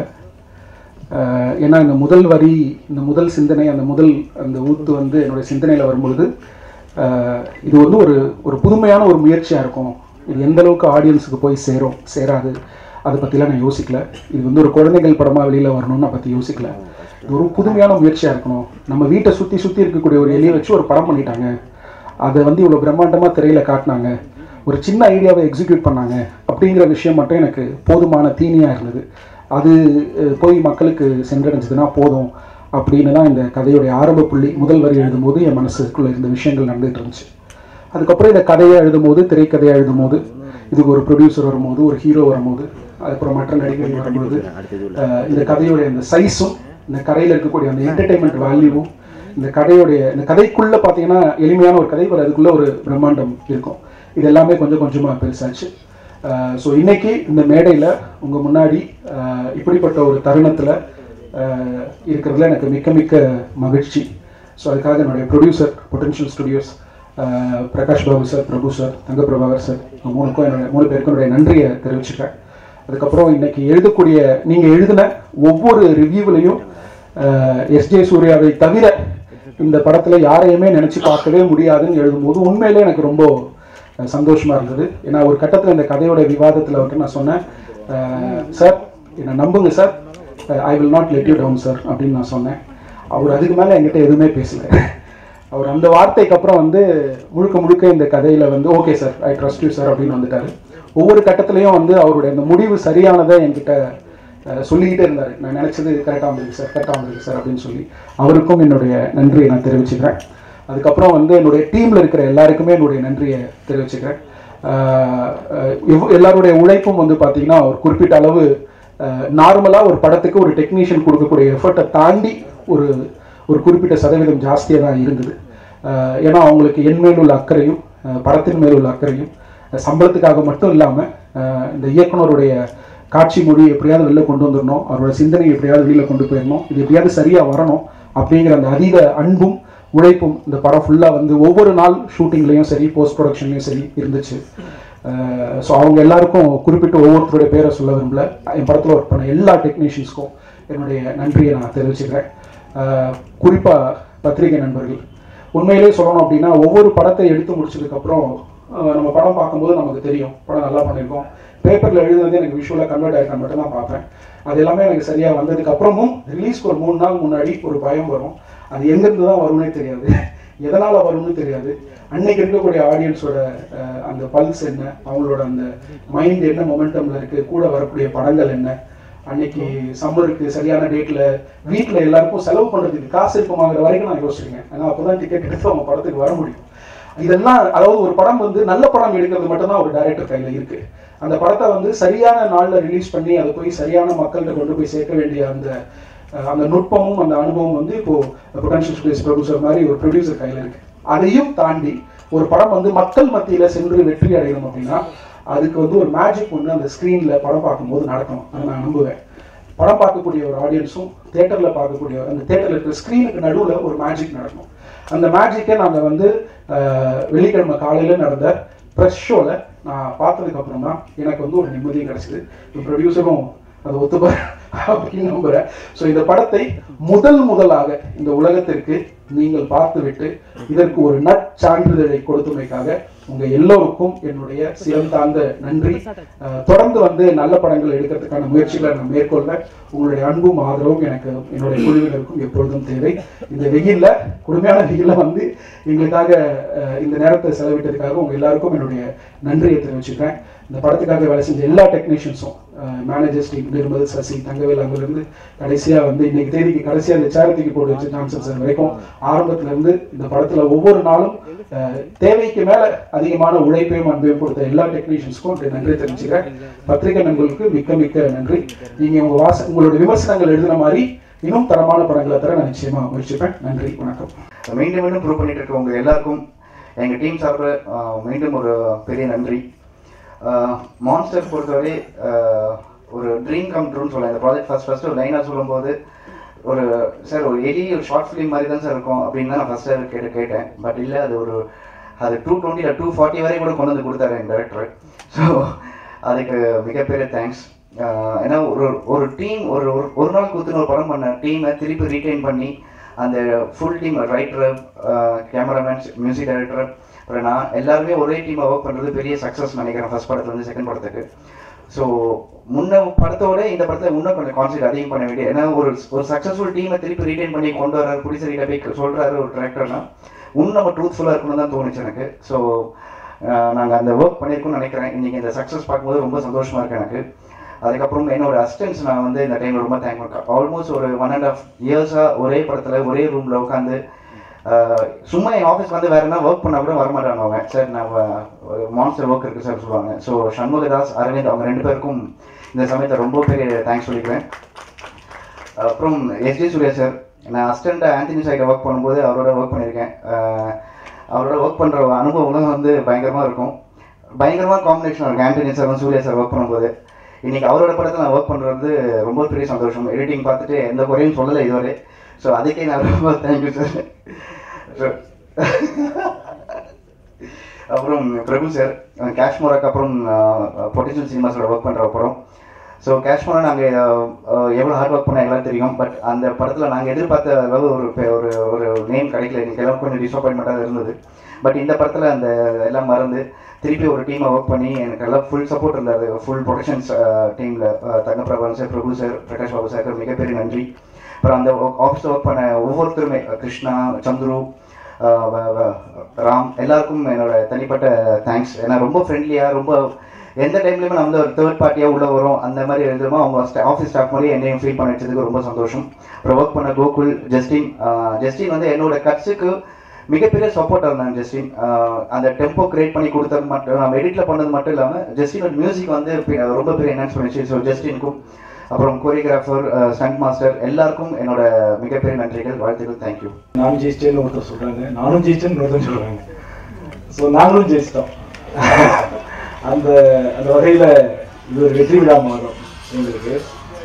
அஹ், ஏன்னா இந்த முதல் வரி இந்த முதல் சிந்தனை அந்த முதல் அந்த ஊத்து வந்து என்னுடைய சிந்தனையில் வரும்பொழுது அஹ், இது வந்து ஒரு ஒரு புதுமையான ஒரு முயற்சியாக இருக்கும் இது எந்த அளவுக்கு ஆடியன்ஸுக்கு போய் சேரும் சேராது அதை பற்றிலாம் நான் யோசிக்கல இது வந்து ஒரு குழந்தைகள் படமாக வெளியில் வரணும்னு நான் பற்றி யோசிக்கல இது ஒரு புதுமையான முயற்சியாக இருக்கணும் நம்ம வீட்டை சுற்றி சுற்றி இருக்கக்கூடிய ஒரு எலியை வச்சு ஒரு படம் பண்ணிட்டாங்க அதை வந்து இவ்வளோ பிரம்மாண்டமாக திரையில் காட்டினாங்க ஒரு சின்ன ஐடியாவை எக்ஸிக்யூட் பண்ணாங்க அப்படிங்கிற விஷயம் மட்டும் எனக்கு போதுமான தீனியாக இருந்தது அது அஹ், போய் மக்களுக்கு சென்றடைஞ்சதுன்னா போதும் அப்படின்னு தான் இந்த கதையுடைய ஆரம்ப புள்ளி முதல் வரி எழுதும்போது என் மனசுக்குள்ளே இருந்த விஷயங்கள் நடந்துகிட்டு இருந்துச்சு அதுக்கப்புறம் இந்த கதையை எழுதும்போது திரைக்கதையை எழுதும்போது இதுக்கு ஒரு ப்ரொடியூசர் வரும்போது ஒரு ஹீரோ வரும்போது அதுக்கப்புறம் மற்ற நடிகர்கள் வரும்போது அஹ், இந்த கதையுடைய அந்த சைஸும் இந்த கதையில் இருக்கக்கூடிய அந்த என்டர்டைன்மெண்ட் வேல்யூவும் இந்த கதையுடைய இந்த கதைக்குள்ள பார்த்தீங்கன்னா எளிமையான ஒரு கதை ஒரு அதுக்குள்ள ஒரு பிரம்மாண்டம் இருக்கும் இது எல்லாமே கொஞ்சம் கொஞ்சமாக பெருசாச்சு ஸோ இன்னைக்கு இந்த மேடையில் உங்கள் முன்னாடி அஹ், இப்படிப்பட்ட ஒரு தருணத்தில் இருக்கிறதுல எனக்கு மிக்க மிக்க மகிழ்ச்சி ஸோ அதுக்காக என்னுடைய producer potential studios Prakash Babu sir Prabhu sir Thanga Prabhakar sir இவங்க மூணுக்கும் என்னுடைய மூணு பேருக்கும் என்னுடைய நன்றியை தெரிவிச்சுக்கிறேன் அதுக்கப்புறம் இன்னைக்கு எழுதக்கூடிய நீங்கள் எழுதின ஒவ்வொரு ரிவ்யூவிலையும் எஸ்ஜே சூர்யாவை தவிர இந்த படத்தில் யாரையுமே நினச்சி பார்க்கவே முடியாதுன்னு எழுதும்போது உண்மையிலே எனக்கு ரொம்ப அஹ், சந்தோஷமா இருந்தது ஏன்னா ஒரு கட்டத்தில் இந்த கதையோட விவாதத்தில் வந்து நான் சொன்னேன் சார் என்னை நம்புங்க sir I will not let you down sir அப்படின்னு நான் சொன்னேன் அவர் அதுக்கு மேலே என்கிட்ட எதுவுமே பேசல அவர் அந்த வார்த்தைக்கு அப்புறம் வந்து முழுக்க முழுக்க இந்த கதையில வந்து okay sir I trust you sir அப்படின்னு வந்துட்டாரு ஒவ்வொரு கட்டத்துலையும் வந்து அவருடைய அந்த முடிவு சரியானதை என்கிட்ட அஹ், சொல்லிக்கிட்டே இருந்தார் நான் நினைச்சது கரெக்டாக வந்திருக்கு சார் கரெக்டாக வந்திருக்கு சார் அப்படின்னு சொல்லி அவருக்கும் என்னுடைய நன்றியை நான் தெரிவிச்சுக்கிறேன் அதுக்கப்புறம் வந்து என்னுடைய டீமில் இருக்கிற எல்லாருக்குமே என்னுடைய நன்றியை தெரிவிச்சுக்கிறேன் அஹ், அஹ், எவ்வ- எல்லாருடைய உழைப்பும் வந்து பார்த்தீங்கன்னா ஒரு குறிப்பிட்ட அளவு நார்மலாக ஒரு படத்துக்கு ஒரு டெக்னீஷியன் கொடுக்கக்கூடிய எஃபர்ட்டை தாண்டி ஒரு ஒரு குறிப்பிட்ட சதவீதம் ஜாஸ்தியாக தான் இருந்தது அஹ் ஏன்னா அவங்களுக்கு என் மேல் உள்ள அக்கறையும் அஹ் படத்தின் மேல் உள்ள அக்கறையும் அஹ் சம்பளத்துக்காக மட்டும் இல்லாமல் இந்த இயக்குனருடைய காட்சி மொழி எப்படியாவது வெளில கொண்டு வந்துடணும் அவரோட சிந்தனை எப்படியாவது வெளியில் கொண்டு போயிடணும் இது எப்படியாவது சரியாக வரணும் அப்படிங்கிற அந்த அதீத அன்பும் உழைப்பும் இந்த படம் ஃபுல்லாக வந்து ஒவ்வொரு நாள் ஷூட்டிங்லேயும் சரி போஸ்ட் ப்ரொடக்ஷன்லேயும் சரி இருந்துச்சு ஸோ அவங்க எல்லாருக்கும் குறிப்பிட்டு ஒவ்வொருத்தருடைய பேரை சொல்ல விரும்பல என் படத்தில் ஒர்க் பண்ண எல்லா டெக்னீஷியன்ஸ்க்கும் என்னுடைய நன்றியை நான் தெரிவிச்சுக்கிறேன் குறிப்பாக பத்திரிகை நண்பர்கள் உண்மையிலேயே சொல்லணும் அப்படின்னா ஒவ்வொரு படத்தை எடுத்து முடிச்சதுக்கப்புறம் நம்ம படம் பார்க்கும்போது நமக்கு தெரியும் படம் நல்லா பண்ணியிருக்கோம் பேப்பரில் எழுதுனது எனக்கு விஷுவலாக கன்வெர்ட் ஆகிருக்கா மட்டும் தான் பார்ப்பேன் அது எல்லாமே எனக்கு சரியாக வந்ததுக்கு அப்புறமும் ரிலீஸ்க்கு ஒரு மூணு நாள் முன்னாடி ஒரு பயம் வரும் அது எங்கேருந்து தான் வரும்னே தெரியாது எதனால் வரும்னு தெரியாது அன்னைக்கு இருக்கக்கூடிய ஆடியன்ஸோட அந்த பல்ஸ் என்ன அவங்களோட அந்த மைண்ட் என்ன மொமெண்டம்ல இருக்கு கூட வரக்கூடிய படங்கள் என்ன அன்னைக்கு சம்மருக்கு சரியான டேட்ல வீட்ல எல்லாருக்கும் செலவு பண்றதுக்கு காசு இருக்குமாங்கிற வரைக்கும் நான் யோசிச்சிருக்கேன் ஏன்னா அப்பதான் டிக்கெட் எடுத்து அவங்க படத்துக்கு வர முடியும் இதெல்லாம் அதாவது ஒரு படம் வந்து நல்ல படம் எடுக்கிறது மட்டும்தான் ஒரு டைரக்டர் கையில இருக்கு அந்த படத்தை வந்து சரியான நாள்ல ரிலீஸ் பண்ணி அதை போய் சரியான மக்கள்கிட்ட கொண்டு போய் சேர்க்க வேண்டிய அந்த அஹ், அந்த நுட்பமும் அந்த அனுபவம் வந்து இப்போ பொட்டன்ஷியல் ஸ்பேஸ் ப்ரொடியூசர் மாதிரி ஒரு ப்ரொடியூசர் கையில இருக்கு அதையும் தாண்டி ஒரு படம் வந்து மக்கள் மத்தியில சென்று வெற்றி அடையணும் அப்படின்னா அதுக்கு வந்து ஒரு மேஜிக் ஒன்று அந்த ஸ்க்ரீன்ல படம் பார்க்கும்போது நடக்கணும் அதை நான் நம்புவேன் படம் பார்க்கக்கூடிய ஒரு ஆடியன்ஸும் தேட்டர்ல பார்க்கக்கூடிய அந்த தேட்டர்ல இருக்கிற ஸ்க்ரீனுக்கு நடுவுல ஒரு மேஜிக் நடக்கும் அந்த மேஜிக்கை நாங்க வந்து அஹ், வெள்ளிக்கிழமை காலையில நடந்த ப்ரெஸ் ஷோல நான் பார்த்ததுக்கு அப்புறம் தான் எனக்கு வந்து ஒரு நிம்மதியும் கிடைச்சிது இப்போ ப்ரொடியூசரும் அதை ஒத்துப்ப அப்படின்னு நம்புறேன் ஸோ இந்த படத்தை முதல் முதலாக இந்த உலகத்திற்கு நீங்கள் பார்த்துவிட்டு இதற்கு ஒரு நற்சான்றிதழை கொடுத்தமைக்காக உங்க எல்லோருக்கும் என்னுடைய சிரம் தாழ்ந்த நன்றி அஹ், தொடர்ந்து வந்து நல்ல படங்கள் எடுக்கிறதுக்கான முயற்சிகளை நான் மேற்கொள்ள உங்களுடைய அன்பும் ஆதரவும் எனக்கு என்னுடைய குழுவினருக்கும் எப்பொழுதும் தேவை இந்த வெயில்ல கொடுமையான வெயில்ல வந்து எங்களுக்காக அஹ், இந்த நேரத்தை செலவிட்டதுக்காக உங்க எல்லாருக்கும் என்னுடைய நன்றியை தெரிவிச்சுக்கிறேன் இந்த படத்துக்காக வேலை செஞ்ச எல்லா டெக்னீஷியன்ஸும் மேனேஜர்ஸ் டீம் நிர்மல் சசி தங்கவேல் அங்கிருந்து கடைசியா வந்து இன்னைக்கு தேதிக்கு கடைசியா இந்த சேரத்துக்கு போட்டு வச்சு ஜான்சன் சார் வரைக்கும் ஆரம்பத்துல இருந்து இந்த படத்துல ஒவ்வொரு நாளும் அஹ், தேவைக்கு மேல அதிகமான உழைப்பையும் அன்பையும் கொடுத்த எல்லா டெக்னீஷியன்ஸ்க்கும் என்னுடைய நன்றி தெரிவிச்சுக்கிறேன் பத்திரிகை நண்பர்களுக்கு மிக்க மிக்க நன்றி நீங்க உங்க வாச உங்களுடைய விமர்சனங்கள் எழுதின மாதிரி இன்னும் தரமான படங்களை தர நான் நிச்சயமா முயற்சிப்பேன் நன்றி வணக்கம் மீண்டும் மீண்டும் ப்ரூவ் பண்ணிட்டு இருக்க உங்க எல்லாருக்கும் எங்க டீம் சார்பில் ஆஹ், மீண்டும் ஒரு பெரிய நன்றி மான்ஸ்டர் பொறுத்தவரை ஆஹ், ஒரு ட்ரீம் கம் ட்ரூன்னு சொல்லலாம் இந்த ப்ராஜெக்ட் ஃபர்ஸ்ட் ஃபர்ஸ்ட் ஒரு லைனாக சொல்லும்போது ஒரு சார் ஒரு எளிய ஒரு ஷார்ட் ஃபிலிம் மாதிரி தான் சார் இருக்கும் அப்படின்னு தான் நான் ஃபர்ஸ்ட் கேட்டு கேட்டேன் பட் இல்லை அது ஒரு அது டூ டுவெண்ட்டி டூ ஃபார்ட்டி வரை கூட கொண்டு வந்து கொடுத்தாரு என் டேரக்டர் ஸோ அதுக்கு மிகப்பெரிய தேங்க்ஸ் ஏன்னா ஒரு ஒரு டீம் ஒரு ஒரு- ஒரு நாள் கொடுத்துன்னு ஒரு படம் பண்ண டீமை திருப்பி ரீடைன் பண்ணி அந்த full team writer cameraman music director அப்புறம் நான் எல்லாருமே ஒரே டீமாக ஒர்க் பண்ணுறது பெரிய சக்ஸஸ் நினைக்கிறேன் ஃபர்ஸ்ட் படத்துலேருந்து செகண்ட் படத்துக்கு ஸோ முன்ன படத்தோட இந்த படத்தை இன்னும் கொஞ்சம் கான்சென்ட் அதிகம் பண்ண வேண்டிய ஏன்னா ஒரு ஒரு சக்ஸஸ்ஃபுல் டீமை திருப்பி ரீடைன் பண்ணி கொண்டு வராரு புடிசரிட்ட போய் சொல்கிறாரு ஒரு டிரெக்டர்னா இன்னும் நம்ம ட்ரூத்ஃபுல்லாக இருக்கணும்னு தான் தோணுச்சு எனக்கு ஸோ நாங்கள் அந்த ஒர்க் பண்ணியிருக்கோம்னு நினைக்கிறேன் இன்றைக்கி இந்த சக்ஸஸ் பார்க்கும்போது ரொம்ப சந்தோஷமாக இருக்கு எனக்கு அதுக்கப்புறம் என்னோட அசிஸ்டன்ஸ் நான் வந்து இந்த டைம் ரொம்ப தேங்க் பண்ணேன் ஆல்மோஸ்ட் ஒரு ஒன் அண்ட் ஆஃப் இயர்ஸாக ஒரே படத்தில் ஒரே ரூமில் உட்காந்து சும்மா என் ஆஃபீஸ் வந்து வேற என்ன ஒர்க் பண்ணால் கூட வரமாட்டாங்க அவங்க சார் நான் மான்ஸ்டர் ஒர்க் இருக்குது சார் சொல்லுவாங்க ஸோ சண்முகதாஸ் அரவிந்த் அவங்க ரெண்டு பேருக்கும் இந்த சமயத்தை ரொம்ப பெரிய தேங்க்ஸ் சொல்லிக்கிறேன் அப்புறம் எஸ்டி சூர்யா சார் நான் அசிஸ்டண்ட் ஆண்டனி சாய்கிட்ட ஒர்க் பண்ணும்போது அவரோட ஒர்க் பண்ணியிருக்கேன் அஹ் அவரோட ஒர்க் பண்ணுற அனுபவங்களும் வந்து பயங்கரமாக இருக்கும் பயங்கரமாக காம்பினேஷன் இருக்கும் ஆண்டனி சாரும் சூர்யா சார் ஒர்க் பண்ணும்போது இன்னைக்கு அவரோட படத்தில் நான் ஒர்க் பண்ணுறது ரொம்ப பெரிய சந்தோஷம் எடிட்டிங் பார்த்துட்டு எந்த குறையும் சொல்லலை இதுவரை ஸோ அதுக்கே நான் ரொம்ப தேங்க்யூ சார் அப்புறம் பிரபு சார் காஷ்மோராக்கு அப்புறம் பொட்டன்ஷியல் சினிமாஸோட ஒர்க் பண்ணுற அப்புறம் ஸோ காஷ்மோரா நாங்கள் எவ்வளோ ஹார்ட் ஒர்க் பண்ண எல்லாம் தெரியும் பட் அந்த படத்தில் நாங்கள் எதிர்பார்த்த அளவு ஒரு பெ- ஒரு ஒரு நேம் கிடைக்கல எனக்கு எல்லாம் கொஞ்சம் டிசப்பாயின்மெண்ட்டாக இருந்தது பட் இந்த படத்தில் அந்த எல்லாம் மறந்து திருப்பி ஒரு டீமை ஒர்க் பண்ணி எனக்கு எல்லாம் ஃபுல் சப்போர்ட் இருந்தார் ஃபுல் ப்ரொடக்ஷன்ஸ் டீமில் Thangaprabhan sir Prabhu sir Prakash Babu sir மிகப்பெரிய நன்றி அப்புறம் அந்த ஆஃபீஸ் ஒர்க் பண்ண ஒவ்வொருத்தருமே கிருஷ்ணா சந்துரு ஆஹ் வ- வ- ராம் எல்லாருக்கும் என்னோட தனிப்பட்ட தேங்க்ஸ் ஏன்னா ரொம்ப ஃப்ரெண்ட்லியாக ரொம்ப எந்த டைம்லையுமே நம்ம வந்து ஒரு தேர்ட் பார்ட்டியாக உள்ள வரும் அந்த மாதிரி எழுதுமோ அவங்க ஆஃபீஸ் ஸ்டாஃப் மாதிரி என்னையும் ஃபீல் பண்ண வச்சதுக்கு ரொம்ப சந்தோஷம் அப்புறம் ஒர்க் பண்ண கோகுல் ஜஸ்டின் ஆஹ் ஜஸ்டின் வந்து என்னோட கட்ஸுக்கு மிகப்பெரிய சப்போர்ட்டாக இருந்தாங்க ஜஸ்டின் ஆஹ் அந்த டெம்போ கிரியேட் பண்ணி கொடுத்தது மட்டும் நம்ம எடிட்டில் பண்ணது மட்டும் இல்லாமல் ஜஸ்டினோட மியூசிக் வந்து பி- ரொம்ப பெரிய என்ஹான்ஸ் பண்ணிச்சு ஸோ ஜஸ்டினுக்கும் அப்புறம் கோரியோகிராஃபர் ஸ்டண்ட் மாஸ்டர் எல்லாருக்கும் என்னோட மிகப்பெரிய நன்றிகள் வாழ்த்துக்கள் தேங்க்யூ நான் ஜெயிச்சிட்டேன்னு ஒருத்தர் சொல்றாங்க நானும் ஜெயிச்சேன்னு ஒருத்தர் சொல்றாங்க ஸோ நாங்களும் ஜெயிச்சிட்டோம் அந்த அந்த வகையில இது ஒரு வெற்றி விழா மாறும் எங்களுக்கு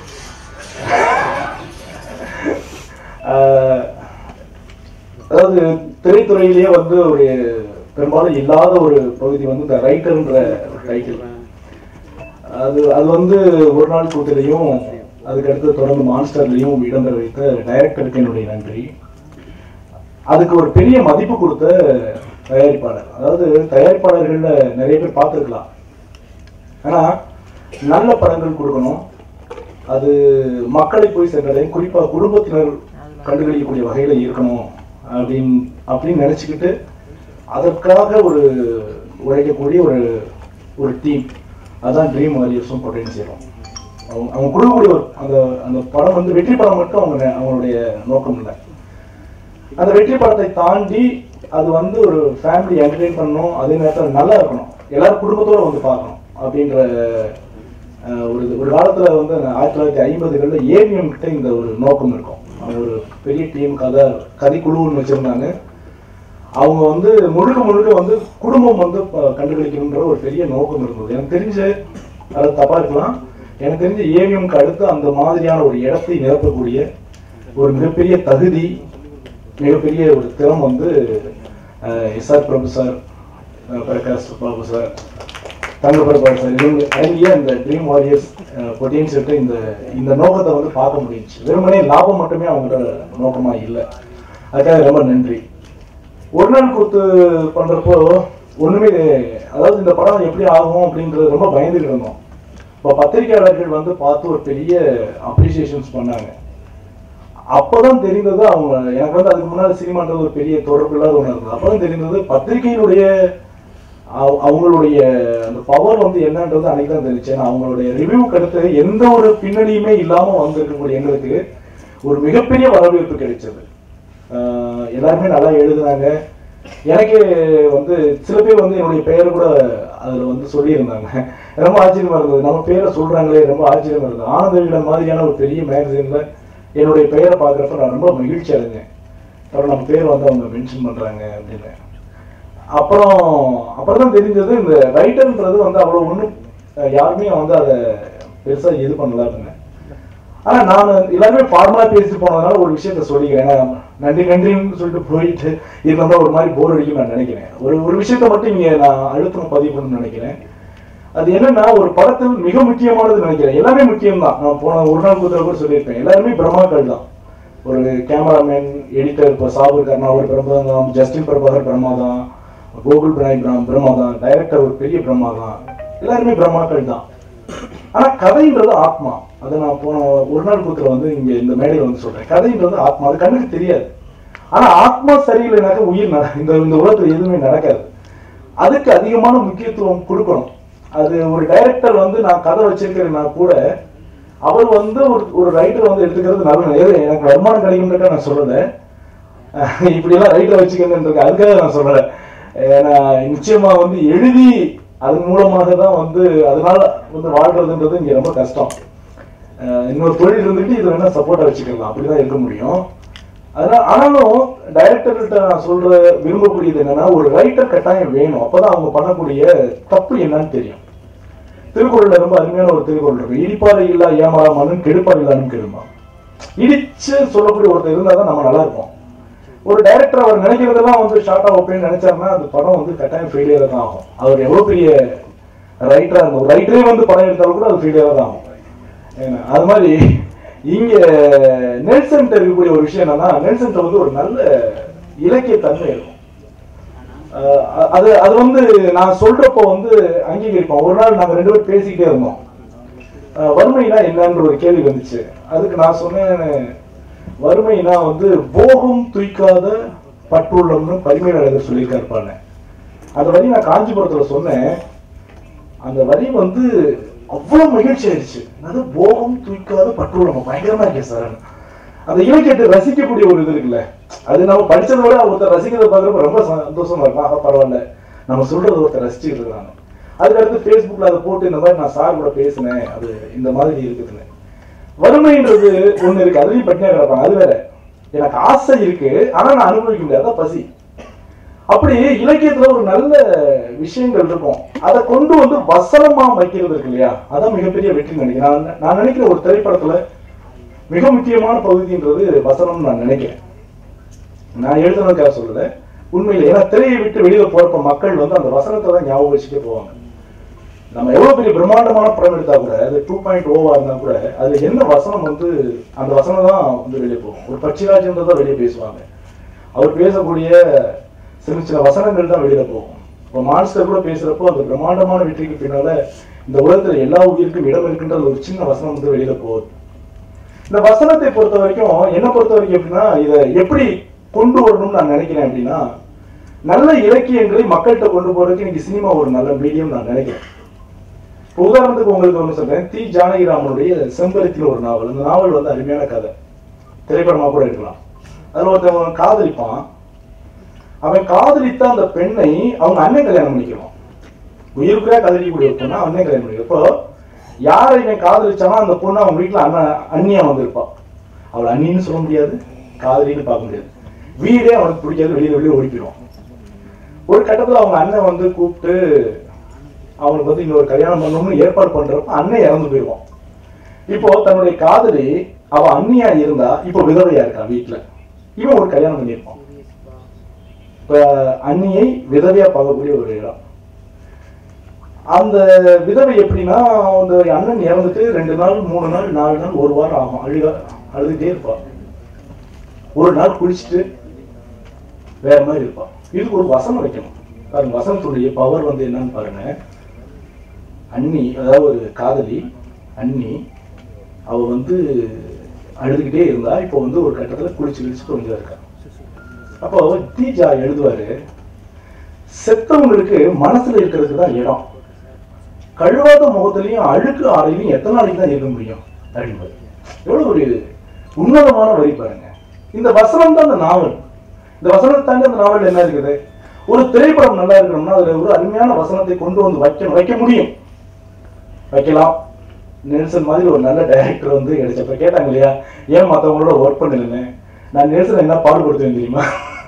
ஆஹ், அதாவது திரைத்துறையிலேயே வந்து ஒரு பெரும்பாலும் இல்லாத ஒரு பகுதி வந்து இந்த ரைட்டர்ன்ற ஒரு டைட்டில் அது அது வந்து ஒரு நாள் கூத்திலையும் அதுக்கடுத்து தொடர்ந்து மான்ஸ்டர்லையும் இடம்பெற வைத்த டைரக்டருக்கு என்னுடைய நன்றி அதுக்கு ஒரு பெரிய மதிப்பு கொடுத்த தயாரிப்பாளர் அதாவது தயாரிப்பாளர்கள்ல நிறைய பேர் பார்த்துருக்கலாம் ஆனா நல்ல படங்கள் கொடுக்கணும் அது மக்களை போய் சென்றடையும் குறிப்பா குடும்பத்தினர் கண்டுகளிக்கக்கூடிய வகையில இருக்கணும் அப்படின்னு அப்படின்னு நினைச்சுக்கிட்டு அதற்காக ஒரு உழைக்கக்கூடிய ஒரு ஒரு டீம் அதான் ட்ரீம் வாரியர்ஸும் பொட்டன்சியலும் அவங்க அவங்க கொடுக்கக்கூடிய ஒரு அந்த அந்த படம் வந்து வெற்றி படம் மட்டும் அவங்க நெ- அவங்களுடைய நோக்கம் இல்லை அந்த வெற்றி படத்தை தாண்டி அது வந்து ஒரு ஃபேமிலி என்டர்டெயின் பண்ணணும் அதே நேரத்தில் நல்லா இருக்கணும் எல்லாரும் குடும்பத்தோட வந்து பார்க்கணும் அப்படின்ற அஹ், ஒரு ஒரு காலத்துல வந்து ஆயிரத்தி தொள்ளாயிரத்தி ஐம்பதுகளில் ஏவிஎம் கிட்ட இந்த ஒரு நோக்கம் இருக்கும் அவங்க ஒரு பெரிய டீம் கதை கதைக்குழுன்னு வச்சிருந்தாங்க அவங்க வந்து முழுக்க முழுக்க வந்து குடும்பம் வந்து ப- கண்டுகளிக்கணுன்ற ஒரு பெரிய நோக்கம் இருந்தது எனக்கு தெரிஞ்சு அது தப்பா இருக்கலாம் எனக்கு தெரிஞ்ச ஏவிஎம்க்கு அடுத்து அந்த மாதிரியான ஒரு இடத்தை நிரப்பக்கூடிய ஒரு மிகப்பெரிய தகுதி மிகப்பெரிய ஒரு திறம் வந்து எஸ்ஆர் பிரபு சார் அஹ் பிரகாஷ் பாபு சார் தங்கப்பிரபார் சார் இவங்க அடங்கிய இந்த ட்ரீம் வாரியர்ஸ் பொட்டன்ஷியல்ட்டு இந்த இந்த நோக்கத்தை வந்து பார்க்க முடிஞ்சுச்சு வெறுமனே லாபம் மட்டுமே அவங்களோட நோக்கமா இல்லை அதுக்காக ரொம்ப நன்றி ஒரு நாள் கூத்து பண்றப்போ ஒண்ணுமே அதாவது இந்த படம் எப்படி ஆகும் அப்படின்றது ரொம்ப பயந்துட்டு இருந்தோம் இப்போ பத்திரிகையாளர்கள் வந்து பார்த்து ஒரு பெரிய அப்ரிசியேஷன்ஸ் பண்ணாங்க அப்பதான் தெரிந்தது அவங்க எனக்கு வந்து அதுக்கு முன்னாடி சினிமான்றது ஒரு பெரிய தொடர்பு இல்லாத ஒன்று இருந்தது அப்பதான் தெரிந்தது பத்திரிகையினுடைய அவ- அவங்களுடைய அந்த பவர் வந்து என்னன்றது அன்னைக்கு தான் தெரிஞ்சு ஏன்னா அவங்களுடைய ரிவ்யூக்கு அடுத்து எந்த ஒரு பின்னணியுமே இல்லாம வந்திருக்கக்கூடிய எங்களுக்கு ஒரு மிகப்பெரிய வரவேற்பு கிடைச்சது ஆஹ் எல்லாருமே நல்லா எழுதுனாங்க எனக்கே வந்து சில பேர் வந்து என்னுடைய பெயரை கூட அதுல வந்து சொல்லியிருந்தாங்க ரொம்ப ஆச்சரியமா இருந்தது நம்ம பேரை சொல்றாங்களே ரொம்ப ஆச்சரியமா இருந்தது ஆனந்த விகடன் மாதிரியான ஒரு பெரிய மேகசின்ல என்னுடைய பெயரை பார்க்குறப்ப நான் ரொம்ப மகிழ்ச்சி அடைஞ்சேன் அப்புறம் நம்ம பேர் வந்து அவங்க மென்ஷன் பண்றாங்க அப்படின்னு அப்புறம் அப்புறம் தான் தெரிஞ்சது இந்த ரைட்டர்ன்றது வந்து அவ்வளோ ஒன்றும் யாருமே வந்து அதை பெருசா இது பண்ணல அப்படின்னு ஆனா நான் எல்லாருமே ஃபார்மலா பேசிட்டு போனதுனால ஒரு விஷயத்த சொல்லிக்கிறேன் ஏன்னா, நன்றி நன்றின்னு சொல்லிட்டு போயிட்டு இருந்தா ஒரு மாதிரி போர் அடிக்கும் நான் நினைக்கிறேன் ஒரு ஒரு விஷயத்த மட்டும் இங்க நான் அழுத்தம் பதிவு பண்ணணும்னு நினைக்கிறேன் அது என்னன்னா ஒரு படத்தில் மிக முக்கியமானது நினைக்கிறேன் எல்லாமே முக்கியம் தான் நான் போன ஒரு நாள் கூத்துல கூட சொல்லியிருப்பேன் எல்லாருமே பிரம்மாக்கள் தான் ஒரு கேமராமேன் எடிட்டர் இப்போ சாபர் கர்ணா ஒரு பிரம்மா தான் ஜஸ்டின் பிரபாகர் பிரம்மா தான் கோகுல் பிராய் பிரம் பிரம்மா தான் டைரக்டர் ஒரு பெரிய பிரம்மா தான் எல்லாருமே பிரம்மாக்கள் தான் ஆனா கதைன்றது ஆத்மா அதை நான் போன ஒரு நாள் கூத்துல வந்து இங்க இந்த மேடையில வந்து சொல்றேன் கதைன்றது ஆத்மா அது கண்ணுக்கு தெரியாது ஆனா ஆத்மா சரியில்லைனாக்க உயிர் நட- இந்த இந்த உலகத்துல எதுவுமே நடக்காது அதுக்கு அதிகமான முக்கியத்துவம் கொடுக்கணும் அது ஒரு டைரக்டர் வந்து நான் கதை வச்சிருக்கிறேன்னா கூட அவர் வந்து ஒரு ஒரு ரைட்டர் வந்து எடுத்துக்கிறது நல்ல எது எனக்கு வருமானம் கிடைக்கும்ன்றக்க நான் சொல்லலை அஹ் இப்படியெல்லாம் ரைட்டர் வச்சுக்கணுன்றது அதுக்காக நான் சொல்றேன் ஏன்னா நிச்சயமா வந்து எழுதி அதன் மூலமாக தான் வந்து அதனால வந்து வாழ்றதுன்றது இங்க ரொம்ப கஷ்டம் அஹ் இன்னொரு தொழில் இருந்துட்டு இதை வேணா சப்போர்ட்டா வச்சுக்கலாம் அப்படிதான் இருக்க முடியும் அதனால ஆனாலும் டைரக்டர்கிட்ட நான் சொல்ற விரும்பக்கூடியது என்னன்னா ஒரு ரைட்டர் கட்டாயம் வேணும் அப்பதான் அவங்க பண்ணக்கூடிய தப்பு என்னன்னு தெரியும் திருக்குறள்ல ரொம்ப அருமையான ஒரு திருக்குறள் இருக்கு இடிப்பாறை இல்லா ஏமாறா மண்ணும் கெடுப்பாறை இல்லாமல் கெடுமா இடிச்சு சொல்லக்கூடிய ஒருத்தர் இருந்தா தான் நம்ம நல்லா இருப்போம் ஒரு டைரக்டர் அவர் நினைக்கிறதெல்லாம் வந்து ஷார்ட்டா வைப்பேன்னு நினைச்சாருன்னா அந்த படம் வந்து கட்டாயம் ஃபெயிலியர் தான் ஆகும் அவர் எவ்வளவு பெரிய ரைட்டரா இருந்த ஒரு ரைட்டரே வந்து படம் எடுத்தாலும் கூட அது ஃபெயிலியர் தான் ஆகும் ஏன்னா, அது மாதிரி இங்க நெல்சன் இருக்கக்கூடிய ஒரு விஷயம் என்னன்னா நெல்சன் வந்து ஒரு நல்ல இலக்கிய தன்மை இருக்கும் அஹ் அ- அது அது வந்து நான் சொல்றப்போ வந்து அங்கீகரிப்போம் ஒரு நாள் நாங்க ரெண்டு பேரும் பேசிக்கிட்டே இருந்தோம் அஹ் வறுமைனா என்னன்ற ஒரு கேள்வி வந்துச்சு அதுக்கு நான் சொன்னேன் வறுமைனா வந்து போகம் துய்க்காத பற்றுள்ளம்னு பரிமையாளர் சொல்லியிருக்காருப்பான்னு அந்த வரி நான் காஞ்சிபுரத்துல சொன்னேன் அந்த வரி வந்து அவ்வளவு மகிழ்ச்சி ஆயிடுச்சு அது போகம் தூக்காத பற்றுள்ளம் பயங்கரமா இருக்கே சார் அந்த இலக்கியத்தை ரசிக்கக்கூடிய ஒரு இது இருக்குல்ல அது நம்ம படிச்சதை விட ஒருத்தர் ரசிக்கிறத பார்க்குறப்ப ரொம்ப சந்தோஷமா இருக்கும் ஆஹா பரவாயில்ல நம்ம சொல்றது ஒருத்தர் ரசிச்சுட்டு இருக்காங்க அதுக்கு அடுத்து ஃபேஸ்புக்கில் அதை போட்டு இந்த மாதிரி நான் சார் கூட பேசினேன் அது இந்த மாதிரி இருக்குதுன்னு வறுமைன்றது ஒண்ணு இருக்கு அதுலயும் பட்டினியா கிடப்பாங்க அது வேற எனக்கு ஆசை இருக்கு ஆனா நான் அனுபவிக்க முடியாது அதான் பசி அப்படி இலக்கியத்துல ஒரு நல்ல விஷயங்கள் இருக்கும் அதை கொண்டு வந்து வசனமா வைக்கிறது இருக்கு இல்லையா அதான் மிகப்பெரிய வெற்றி நினைக்கிறேன் நான் நான் நினைக்கிற ஒரு திரைப்படத்துல மிக முக்கியமான பகுதின்றது வசனம்னு நான் நினைக்கிறேன் நான் எழுதுனதுக்காக சொல்லல உண்மையில ஏன்னா திரையை விட்டு வெளியில போறப்ப மக்கள் வந்து அந்த வசனத்தை தான் ஞாபகம் வச்சுட்டே போவாங்க நம்ம எவ்வளவு பெரிய பிரம்மாண்டமான படம் எடுத்தா கூட அது டூ பாயிண்ட் ஓவா இருந்தா கூட அதுல என்ன வசனம் வந்து அந்த வசனம் தான் வந்து வெளியே போகும் ஒரு பட்சிராஜன்றதான் வெளியே பேசுவாங்க அவர் பேசக்கூடிய சின்ன சின்ன வசனங்கள் தான் வெளியில போகும் இப்போ மான்ஸ்டர் கூட பேசுறப்போ அந்த பிரம்மாண்டமான வெற்றிக்கு பின்னால இந்த உலகத்துல எல்லா உயிருக்கும் இடம் இருக்கின்றது ஒரு சின்ன வசனம் வந்து வெளியில போகுது இந்த வசனத்தை பொறுத்த வரைக்கும் என்ன பொறுத்த வரைக்கும் எப்படின்னா இதை எப்படி கொண்டு வரணும்னு நான் நினைக்கிறேன் அப்படின்னா நல்ல இலக்கியங்களை மக்கள்கிட்ட கொண்டு போறதுக்கு இன்னைக்கு சினிமா ஒரு நல்ல மீடியம் நான் நினைக்கிறேன் இப்ப உதாரணத்துக்கு உங்களுக்கு ஒன்று சொல்றேன் தி ஜானகிராமனுடைய செம்பருத்தின்னு ஒரு நாவல் அந்த நாவல் வந்து அருமையான கதை திரைப்படமா கூட எடுக்கலாம் அதுல ஒருத்தன் காதலிப்பான் அவன் காதலித்த அந்த பெண்ணை அவங்க அண்ணன் கல்யாணம் பண்ணிக்கிறான் உயிருக்குறா காதலிக்கக்கூடிய ஒரு பொண்ணை அண்ணன் கல்யாணம் பண்ணிக்கிறோம் இப்போ யாரை இவன் காதலிச்சானோ அந்த பொண்ணு அவன் வீட்டுல அண்ணன் அண்ணியா வந்திருப்பா அவளை அண்ணின்னு சொல்ல முடியாது காதலின்னு பார்க்க முடியாது வீடே அவனுக்கு பிடிக்காது வெளியில வெளியே ஓடிப்பிடும் ஒரு கட்டத்துல அவங்க அண்ணன் வந்து கூப்பிட்டு அவனுக்கு வந்து இன்னொரு கல்யாணம் பண்ணணும்னு ஏற்பாடு பண்றப்ப அண்ணன் இறந்து போயிடுவான் இப்போ தன்னுடைய காதலி அவ அண்ணியா இருந்தா இப்போ விதவையா இருக்கா வீட்டுல இவன் ஒரு கல்யாணம் பண்ணியிருப்பான் இப்ப அண்ணியை விதவையா பார்க்கக்கூடிய ஒரு இடம் அந்த விதவை எப்படின்னா அந்த அண்ணன் இறந்துட்டு ரெண்டு நாள் மூணு நாள் நாலு நாள் ஒரு வாரம் ஆகும் அழுக அழுதுகிட்டே இருப்பா ஒரு நாள் குளிச்சுட்டு வேற மாதிரி இருப்பா இதுக்கு ஒரு வசனம் வைக்கணும் பாருங்க வசனத்துடைய பவர் வந்து என்னன்னு பாருங்க அண்ணி அதாவது ஒரு காதலி அண்ணி அவ வந்து அழுதுகிட்டே இருந்தா இப்போ வந்து ஒரு கட்டத்துல குளிச்சு குளிச்சு கொஞ்சம் இருக்கா அப்போ தீஜா எழுதுவாரு செத்தவங்களுக்கு மனசுல இருக்கிறதுக்கு தான் இடம் கழுவாத முகத்திலையும் அழுக்கு ஆடையிலையும் எத்தனை நாளைக்கு தான் இருக்க முடியும் அப்படின்பாரு எவ்வளவு ஒரு உன்னதமான வரி பாருங்க இந்த வசனம் தான் அந்த நாவல் இந்த வசனத்தை தாண்டி அந்த நாவல் என்ன இருக்குது ஒரு திரைப்படம் நல்லா இருக்கணும்னா அதுல ஒரு அருமையான வசனத்தை கொண்டு வந்து வைக்கணும் வைக்க முடியும் வைக்கலாம் நெல்சன் மாதிரி ஒரு நல்ல டைரக்டர் வந்து கிடைச்சப்ப கேட்டாங்க இல்லையா ஏன் மற்றவங்களோட ஒர்க் பண்ணலன்னு நான் நெல்சன் என்ன பாடுபடுத்துவேன் தெரியுமா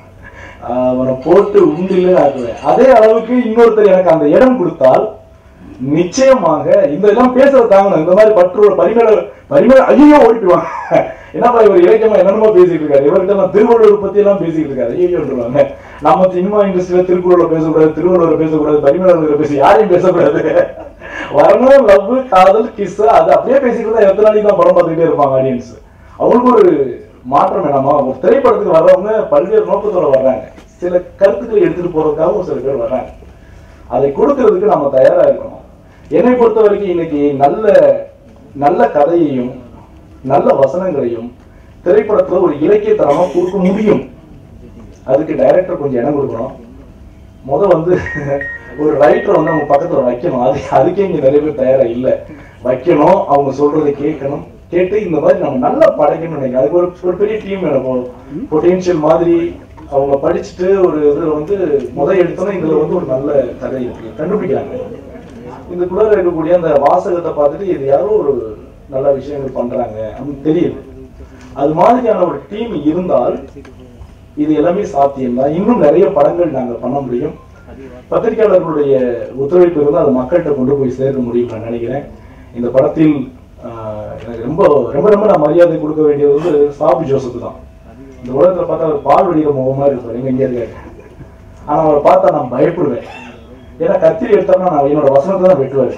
ஆஹ் அவனை போட்டு உண்டிலே ஆக்குவேன் அதே அளவுக்கு இன்னொருத்தர் எனக்கு அந்த இடம் கொடுத்தால் நிச்சயமாக இந்த எல்லாம் பேசுறத தாங்கணும் இந்த மாதிரி பற்று பரிமேல பரிமேல ஐயோ ஓடிட்டுவாங்க என்னப்பா இவர் இலக்கியமா என்னென்னமோ பேசிட்டு இருக்காரு இவர்கிட்ட நான் திருவள்ளுவர் பத்தி எல்லாம் பேசிட்டு இருக்காரு ஐயோன்றுவாங்க நம்ம சினிமா இண்டஸ்ட்ரியில திருக்குறளை பேசக்கூடாது திருவள்ளுவரை பேசக்கூடாது பரிமேலவர்களை பேசி யாரையும் பேசக்கூடாது வரணும் லவ் காதல் கிஸ் அது அப்படியே பேசிட்டு இருந்தா எத்தனை நாளைக்கு தான் படம் பார்த்துக்கிட்டே இருப்பாங்க ஆடியன்ஸ் அவங்களுக்கு ஒரு மாற்றம் வேணாமா ஒரு திரைப்படத்துக்கு வர்றவங்க பல்வேறு நோக்கத்தோட வர்றாங்க சில கருத்துக்களை எடுத்துட்டு போறதுக்காக ஒரு சில பேர் வர்றாங்க அதை கொடுக்கறதுக்கு நம்ம தயாரா இருக்கணும் என்னை பொறுத்த வரைக்கும் இன்னைக்கு நல்ல நல்ல கதையையும் நல்ல வசனங்களையும் திரைப்படத்துல ஒரு இலக்கியத்தரமா கொடுக்க முடியும் அதுக்கு டைரக்டர் கொஞ்சம் இடம் கொடுக்கணும் முத வந்து ஒரு ரைட்டரை வந்து அவங்க பக்கத்துல வைக்கணும் அது அதுக்கே இங்க நிறைய பேர் தயாரா இல்ல வைக்கணும் அவங்க சொல்றதை கேட்கணும் கேட்டு இந்த மாதிரி நம்ம நல்லா படைக்கணும்னு நினைக்கிறேன் அதுக்கு ஒரு ஒரு பெரிய டீம் வேணும் பொட்டென்ஷியல் மாதிரி அவங்க படிச்சுட்டு ஒரு இதுல வந்து முத எடுத்தோன்னா இதுல வந்து ஒரு நல்ல கதை இருக்கு கண்டுபிடிக்கிறாங்க இந்த குளர் இருக்கக்கூடிய அந்த வாசகத்தை பார்த்துட்டு இது யாரோ ஒரு நல்ல விஷயங்கள் பண்றாங்க அப்படின்னு தெரியுது அது மாதிரியான ஒரு டீம் இருந்தால் இது எல்லாமே சாத்தியம் தான் இன்னும் நிறைய படங்கள் நாங்க பண்ண முடியும் பத்திரிகையாளர்களுடைய ஒத்துழைப்பு இருந்தால் அது மக்கள்கிட்ட கொண்டு போய் சேர்க்க முடியும் நான் நினைக்கிறேன் இந்த படத்தில் ஆஹ், எனக்கு ரொம்ப ரொம்ப ரொம்ப நான் மரியாதை கொடுக்க வேண்டியது வந்து சாபு ஜோசப் தான் இந்த உலகத்துல பார்த்தா அவர் பால் வடிகிற முகம் மாதிரி இருப்பார் எங்க இங்கே இருக்காரு ஆனா அவரை பார்த்தா நான் பயப்படுவேன் ஏன்னா கத்திரி எடுத்தோம்னா நான் என்னோட வசனத்தை தான் வெட்டுவாரு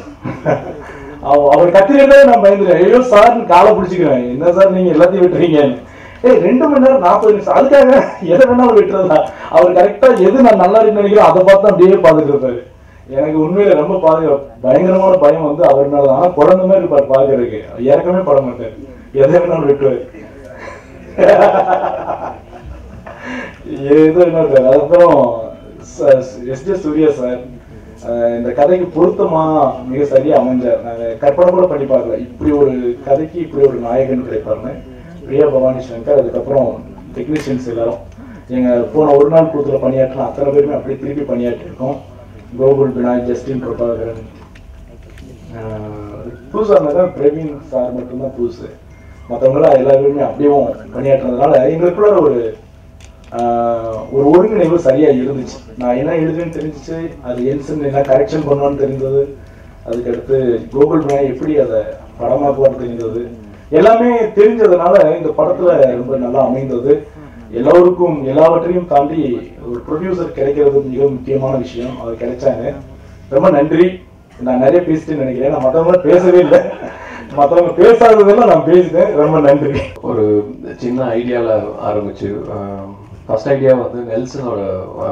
அவ- அவர் கத்திரி எடுத்தாலே நான் பயந்துருவேன் ஐயோ சார் காலை பிடிச்சிக்கிறேன் என்ன சார் நீங்க எல்லாத்தையும் வெட்டுறீங்க ஏய் ரெண்டு மணி நேரம் நாற்பது நிமிஷம் அதுக்காக எதை வேணாலும் வெட்டுறதா அவர் கரெக்டா எது நான் நல்லா இருக்குன்னு நினைக்கிறோம் அதை பார்த்து தான் அப்படியே பார்த்துட்டு இருப்பாரு எனக்கு உண்மையில ரொம்ப பாது பயங்கரமான பயம் வந்து அவர் மேல தான். ஆனா குழந்தை மாதிரி இருப்பார் பாக்குறதுக்கு இறக்கமே பட மாட்டார் எதை வேணாலும் வெட்டுவார் ஏதோ என்ன சார் அதுக்கப்புறம் எஸ் ஜே சூர்யா சார் அஹ் இந்த கதைக்கு பொருத்தமா மிக சரியா அமைஞ்சார் நாங்க கற்பனை கூட பண்ணி பார்க்கல இப்படி ஒரு கதைக்கு இப்படி ஒரு நாயகன் கிடைப்பாருன்னு பிரியா பவானி சங்கர் அதுக்கப்புறம் டெக்னீஷியன்ஸ் எல்லாரும் எங்க போன ஒரு நாள் கூத்துல பணியாற்றின அத்தனை பேருமே அப்படியே திருப்பி பணியாற்றிருக்கோம் கோகுல் பினாய் ஜஸ்டின் பிரபாகரன் ஆஹ் புதுசா இருந்தா பிரவீன் சார் மட்டும்தான் புதுசு மற்றவங்களாம் எல்லா பேருமே அப்படியே பணியாற்றுறதுனால எங்களுக்குள்ள ஒரு ஆஹ் ஒரு ஒருங்கிணைவு சரியா இருந்துச்சு நான் என்ன எழுதுவேன்னு தெரிஞ்சிச்சு அது என்சன் என்ன கரெக்ஷன் பண்ணுவான்னு தெரிந்தது அதுக்கடுத்து கோகுல் மேன் எப்படி அதை படமாக்குவான்னு தெரிந்தது எல்லாமே தெரிஞ்சதுனால இந்த படத்துல ரொம்ப நல்லா அமைந்தது எல்லோருக்கும் எல்லாவற்றையும் தாண்டி ஒரு ப்ரொடியூசர் கிடைக்கிறது மிக முக்கியமான விஷயம் அது கிடைச்சாங்க ரொம்ப நன்றி நான் நிறைய பேசிட்டேன்னு நினைக்கிறேன் நான் மற்றவங்கள பேசவே இல்லை மற்றவங்க பேசாததெல்லாம் நான் பேசிட்டேன் ரொம்ப நன்றி ஒரு சின்ன ஐடியாவில் ஆரம்பிச்சு ஃபர்ஸ்ட் ஐடியா வந்து நெல்சனோட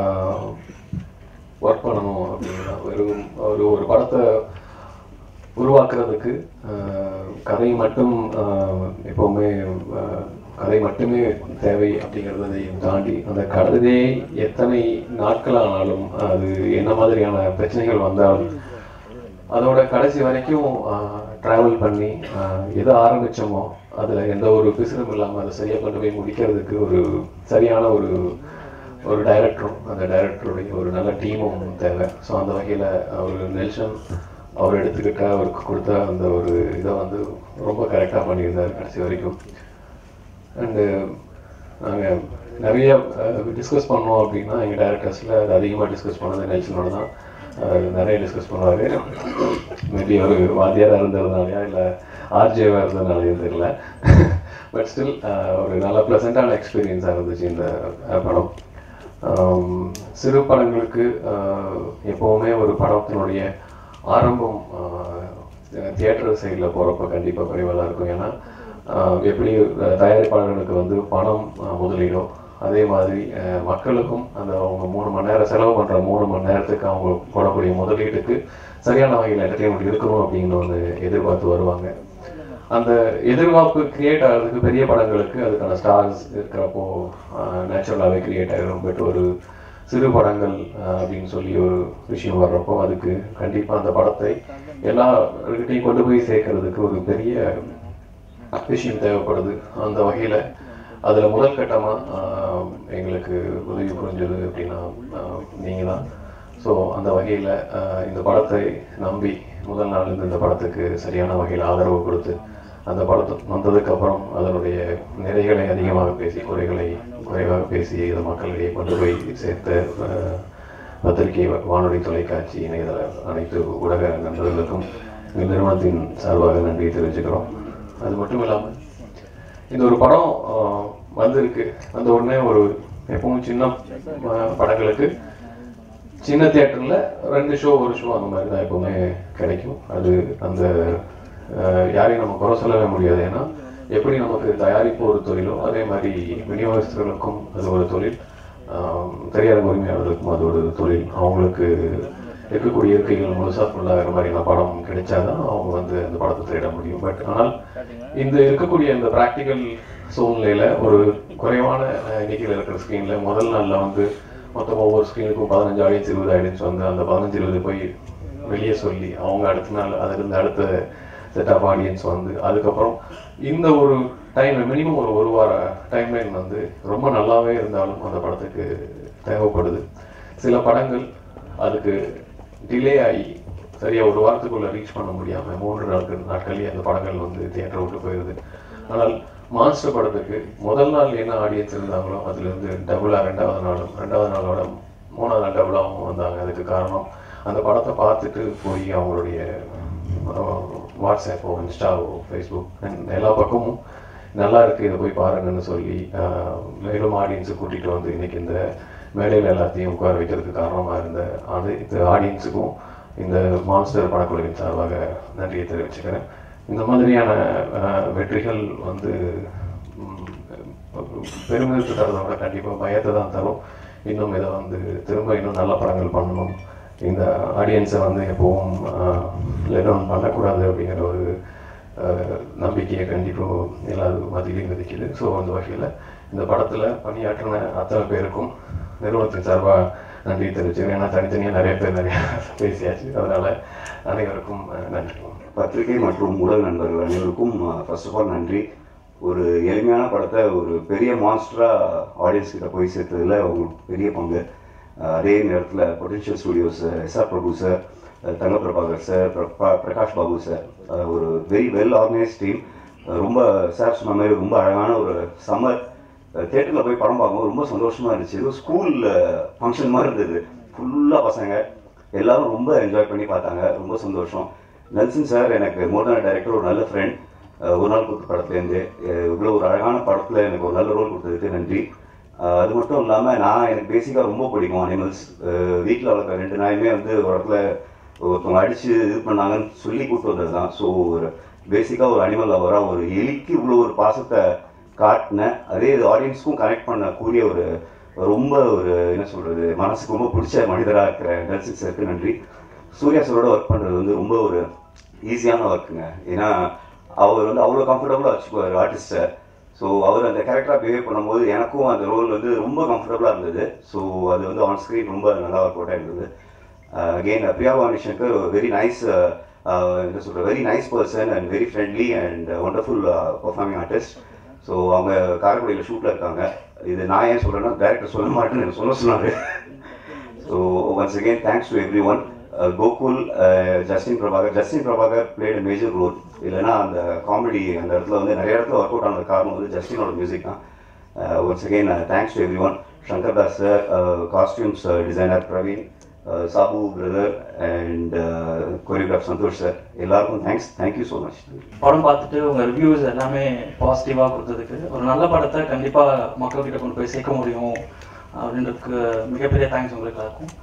ஒர்க் பண்ணணும் அப்படின்னா வெறும் ஒரு ஒரு படத்தை உருவாக்குறதுக்கு ஆஹ், கதை மட்டும் ஆஹ், எப்பவுமே ஆஹ், கதை மட்டுமே தேவை அப்படிங்கிறதையும் தாண்டி அந்த கதையை எத்தனை நாட்கள் ஆனாலும் அது என்ன மாதிரியான பிரச்சனைகள் வந்தாலும் அதோட கடைசி வரைக்கும் ட்ராவல் பண்ணி ஆஹ், எதை ஆரம்பிச்சோமோ அதில் எந்த ஒரு பிசுறும் இல்லாமல் அதை சரியாக கொண்டு போய் முடிக்கிறதுக்கு ஒரு சரியான ஒரு ஒரு டைரக்டரும் அந்த டைரக்டருடைய ஒரு நல்ல டீமும் தேவை ஸோ அந்த வகையில் அவர் நெல்சன் அவர் எடுத்துக்கிட்ட அவருக்கு கொடுத்த அந்த ஒரு இதை வந்து ரொம்ப கரெக்டாக பண்ணியிருந்தார் கடைசி வரைக்கும் அண்டு நாங்கள் நிறைய டிஸ்கஸ் பண்ணோம் அப்படின்னா எங்கள் டேரக்டர்ஸில் அது அதிகமாக டிஸ்கஸ் பண்ணது நெல்சனோட தான் அஹ், நிறைய டிஸ்கஸ் பண்ணுவார் மேபி ஒரு வாத்தியாராக இருந்ததுனாலயா இல்லை ஆர்ஜேவாக இருந்ததுனாலயும் தெரியல பட் ஸ்டில் ஒரு நல்ல ப்ளசண்ட்டான எக்ஸ்பீரியன்ஸாக இருந்துச்சு இந்த அஹ், படம் ஆம், சிறு படங்களுக்கு அஹ், எப்போவுமே ஒரு படத்தினுடைய ஆரம்பம் தியேட்டர் சைடில் போகிறப்ப கண்டிப்பாக குறைவாக தான் இருக்கும் ஏன்னா ஆஹ் எப்படி அஹ் தயாரிப்பாளர்களுக்கு வந்து பணம் ஆஹ் முதலீடோ அதே மாதிரி ஆஹ் மக்களுக்கும் அந்த அவங்க மூணு மணி நேரம் செலவு பண்ணுற மூணு மணி நேரத்துக்கு அவங்க போடக்கூடிய முதலீட்டுக்கு சரியான வகையில் என்டர்டெயின்மெண்ட் இருக்கணும் அப்படின்னு ஒன்று எதிர்பார்த்து வருவாங்க அந்த எதிர்பார்ப்பு கிரியேட் ஆகிறதுக்கு பெரிய படங்களுக்கு அதுக்கான ஸ்டார்ஸ் இருக்கிறப்போ நேச்சுரலாகவே கிரியேட் ஆகிடும் பட் ஒரு சிறு படங்கள் ஆஹ் அப்படின்னு சொல்லி ஒரு விஷயம் வர்றப்போ அதுக்கு கண்டிப்பாக அந்த படத்தை எல்லார்கிட்டையும் கொண்டு போய் சேர்க்கறதுக்கு ஒரு பெரிய விஷயம் தேவைப்படுது அந்த வகையில் அதில் முதல் கட்டமாக எங்களுக்கு உதவி புரிஞ்சது அப்படின்னா நீங்கள் தான் ஸோ அந்த வகையில் இந்த படத்தை நம்பி முதல் நாள் இருந்து இந்த படத்துக்கு சரியான வகையில் ஆதரவு கொடுத்து அந்த படத்து வந்ததுக்கப்புறம் அதனுடைய நிறைகளை அதிகமாக பேசி குறைகளை குறைவாக பேசி இதை மக்களிடையே கொண்டு போய் சேர்த்த அஹ், பத்திரிகை வானொலி தொலைக்காட்சி இணையதள அனைத்து ஊடக நண்பர்களுக்கும் எங்கள் நிறுவனத்தின் சார்பாக நன்றியை தெரிவிச்சுக்கிறோம் அது மட்டும் இல்லாமல் இந்த ஒரு படம் ஆஹ், வந்திருக்கு வந்த உடனே ஒரு எப்பவும் சின்ன ஆஹ், படங்களுக்கு சின்ன தியேட்டரில் ரெண்டு ஷோ ஒரு ஷோ அந்த மாதிரி தான் எப்பவுமே கிடைக்கும் அது அந்த ஆஹ், யாரையும் நம்ம குறை சொல்லவே முடியாது ஏன்னா எப்படி நமக்கு தயாரிப்பு ஒரு தொழிலோ அதே மாதிரி விநியோகஸ்தர்களுக்கும் அது ஒரு தொழில் ஆஹ், திரையரங்க உரிமையாளர்களுக்கும் அது ஒரு தொழில் அவங்களுக்கு இருக்கக்கூடிய இருக்கைகள் முழுசா ஃபுல்லாகிற மாதிரியான படம் கிடைச்சாதான் அவங்க வந்து அந்த படத்தை தேட முடியும் பட் ஆனால் இந்த இருக்கக்கூடிய இந்த ப்ராக்டிக்கல் சூழ்நிலையில ஒரு குறைவான அஹ், எண்ணிக்கையில் இருக்கிற ஸ்க்ரீன்ல முதல் நாள்ல வந்து மொத்தம் ஒவ்வொரு ஸ்க்ரீனுக்கும் பதினஞ்சு ஆடியன்ஸ் இருபது ஆடியன்ஸ் வந்து அந்த பதினஞ்சு இருபது போய் வெளியே சொல்லி அவங்க அடுத்த நாள் அதிலிருந்து அடுத்த செட் ஆஃப் ஆடியன்ஸ் வந்து அதுக்கப்புறம் இந்த ஒரு டைம் மினிமம் ஒரு ஒரு வார டைம்லைன் வந்து ரொம்ப நல்லாவே இருந்தாலும் அந்த படத்துக்கு தேவைப்படுது சில படங்கள் அதுக்கு டிலே ஆகி சரியா ஒரு வாரத்துக்குள்ள ரீச் பண்ண முடியாம மூன்று நாட்கள் நாட்களே அந்த படங்கள் வந்து தியேட்டர் விட்டு போயிருது ஆனால் மாஸ்டர் படத்துக்கு முதல் நாள் என்ன ஆடியன்ஸ் இருந்தாங்களோ அதுல இருந்து டபுளா ரெண்டாவது நாளும் ரெண்டாவது நாளோட மூணாவது நாள் டபுளாகவும் வந்தாங்க அதுக்கு காரணம் அந்த படத்தை பார்த்துட்டு போய் அவங்களுடைய அஹ், வாட்ஸ்அப்போ இன்ஸ்டாவோ ஃபேஸ்புக் எல்லா பக்கமும் நல்லா இருக்கு இதை போய் பாருங்கன்னு சொல்லி ஆஹ், மேலும் ஆடியன்ஸை கூட்டிட்டு வந்து இன்னைக்கு இந்த மேடையில் எல்லாத்தையும் உட்கார வைக்கிறதுக்கு காரணமா இருந்த அது இந்த ஆடியன்ஸுக்கும் இந்த மான்ஸ்டர் படக்குழுவின் சார்பாக நன்றியை தெரிவிச்சுக்கிறேன் இந்த மாதிரியான ஆஹ், வெற்றிகள் வந்து ம், பெருமிதத்தை தரதை விட கண்டிப்பாக பயத்தை தான் தரும் இன்னும் இதை வந்து திரும்ப இன்னும் நல்ல படங்கள் பண்ணணும் இந்த ஆடியன்ஸை வந்து எப்பவும் லெடவுன் பண்ணக்கூடாது அப்படிங்கிற ஒரு அஹ், நம்பிக்கையை கண்டிப்பாக எல்லாரும் மத்தியிலையும் விதிக்குது ஸோ அந்த வகையில் இந்த படத்தில் பணியாற்றின அத்தனை பேருக்கும் நிறுவனத்தின் சார்பாக நன்றி தெரிவிச்சுக்கிறேன் ஏன்னா தனித்தனியாக நிறைய பேர் நிறைய பேசியாச்சு அதனால் அனைவருக்கும் அஹ், நன்றி பத்திரிகை மற்றும் ஊடக நண்பர்கள் அனைவருக்கும் ஃபர்ஸ்ட் ஆஃப் ஆல் நன்றி ஒரு எளிமையான படத்தை ஒரு பெரிய மாஸ்டரா ஆடியன்ஸ் கிட்ட போய் சேர்த்ததுல உங்களுக்கு பெரிய பங்கு அஹ் அதே நேரத்தில் potential studios SR Prabhu sir Thanga Prabhakar sir பிரபா- பிரகாஷ் பாபு சார் அஹ் ஒரு வெரி வெல் ஆர்கனைஸ் டீம் ரொம்ப சார் சொன்ன மாதிரி ரொம்ப அழகான ஒரு சம்மர் தேட்டரில் போய் படம் பார்க்கும்போது ரொம்ப சந்தோஷமா இருந்துச்சு ஏதோ ஸ்கூல் ஃபங்க்ஷன் மாதிரி இருந்தது ஃபுல்லாக பசங்க எல்லாரும் ரொம்ப என்ஜாய் பண்ணி பார்த்தாங்க ரொம்ப சந்தோஷம் நெல்சன் சார் எனக்கு மோர் தேன் டைரக்டர் ஒரு நல்ல ஃப்ரெண்ட் ஒரு நாள் கொடுத்த படத்துலேருந்து இவ்வளோ ஒரு அழகான படத்தில் எனக்கு ஒரு நல்ல ரோல் கொடுத்ததுக்கு நன்றி அஹ் அது மட்டும் இல்லாமல் நான் எனக்கு பேசிக்காக ரொம்ப பிடிக்கும் அனிமல்ஸ் வீட்டில் வளர்க்குற ரெண்டு நாயுமே வந்து ஒரு இடத்துல ஒருத்தவங்க அடித்து இது பண்ணாங்கன்னு சொல்லி கூப்பிட்டு வந்தது தான் ஸோ ஒரு பேசிக்காக ஒரு அனிமல் லவராக ஒரு எலிக்கு இவ்வளோ ஒரு பாசத்தை காட்டினேன் அதே ஆடியன்ஸ்க்கும் கனெக்ட் பண்ணக்கூடிய ஒரு ரொம்ப ஒரு என்ன சொல்கிறது மனசுக்கு ரொம்ப பிடிச்ச மனிதராக இருக்கிற நெல்சன் சாருக்கு நன்றி சூர்யா சாரோட ஒர்க் பண்ணுறது வந்து ரொம்ப ஒரு ஈஸியான ஒர்க்குங்க ஏன்னா அவர் வந்து அவ்வளோ கம்ஃபர்டபுளாக வச்சுக்குவார் ஆர்டிஸ்ட்டை ஸோ அவர் அந்த கேரக்டராக பிஹேவ் பண்ணும்போது எனக்கும் அந்த ரோல் வந்து ரொம்ப கம்ஃபர்டபுளாக இருந்தது ஸோ அது வந்து ஆன் ஸ்க்ரீன் ரொம்ப நல்லா ஒர்க் அவுட்டாக இருந்தது again Priya Vani Shankar very nice என்ன சொல்கிற very nice person and very friendly and wonderful performing artist so அவங்க காரைக்குடியில் ஷூட்டில் இருக்காங்க இது நான் ஏன் சொல்கிறேன்னா டேரக்டர் சொல்ல மாட்டேன்னு எனக்கு சொல்ல சொன்னார் so once again thanks to everyone Gokul Justin Prabhakar Justin Prabhakar played major role இல்லைன்னா அந்த காமெடி அந்த இடத்துல வந்து நிறைய இடத்துல ஒர்க் அவுட் ஆனது காரணம் வந்து ஜஸ்டினோட மியூசிக் தான் once again thanks to everyone Shankar Das sir costumes designer Praveen Sabu brother and choreograph Santhosh sir எல்லாருக்கும் தேங்க்ஸ் தேங்க்யூ ஸோ மச் படம் பார்த்துட்டு உங்க ரிவ்யூஸ் எல்லாமே பாசிட்டிவா கொடுத்ததுக்கு ஒரு நல்ல படத்தை கண்டிப்பா மக்கள்கிட்ட கொண்டு போய் சேர்க்க முடியும் அப்படின்றதுக்கு மிகப்பெரிய தேங்க்ஸ் உங்களுக்கு எல்லாருக்கும்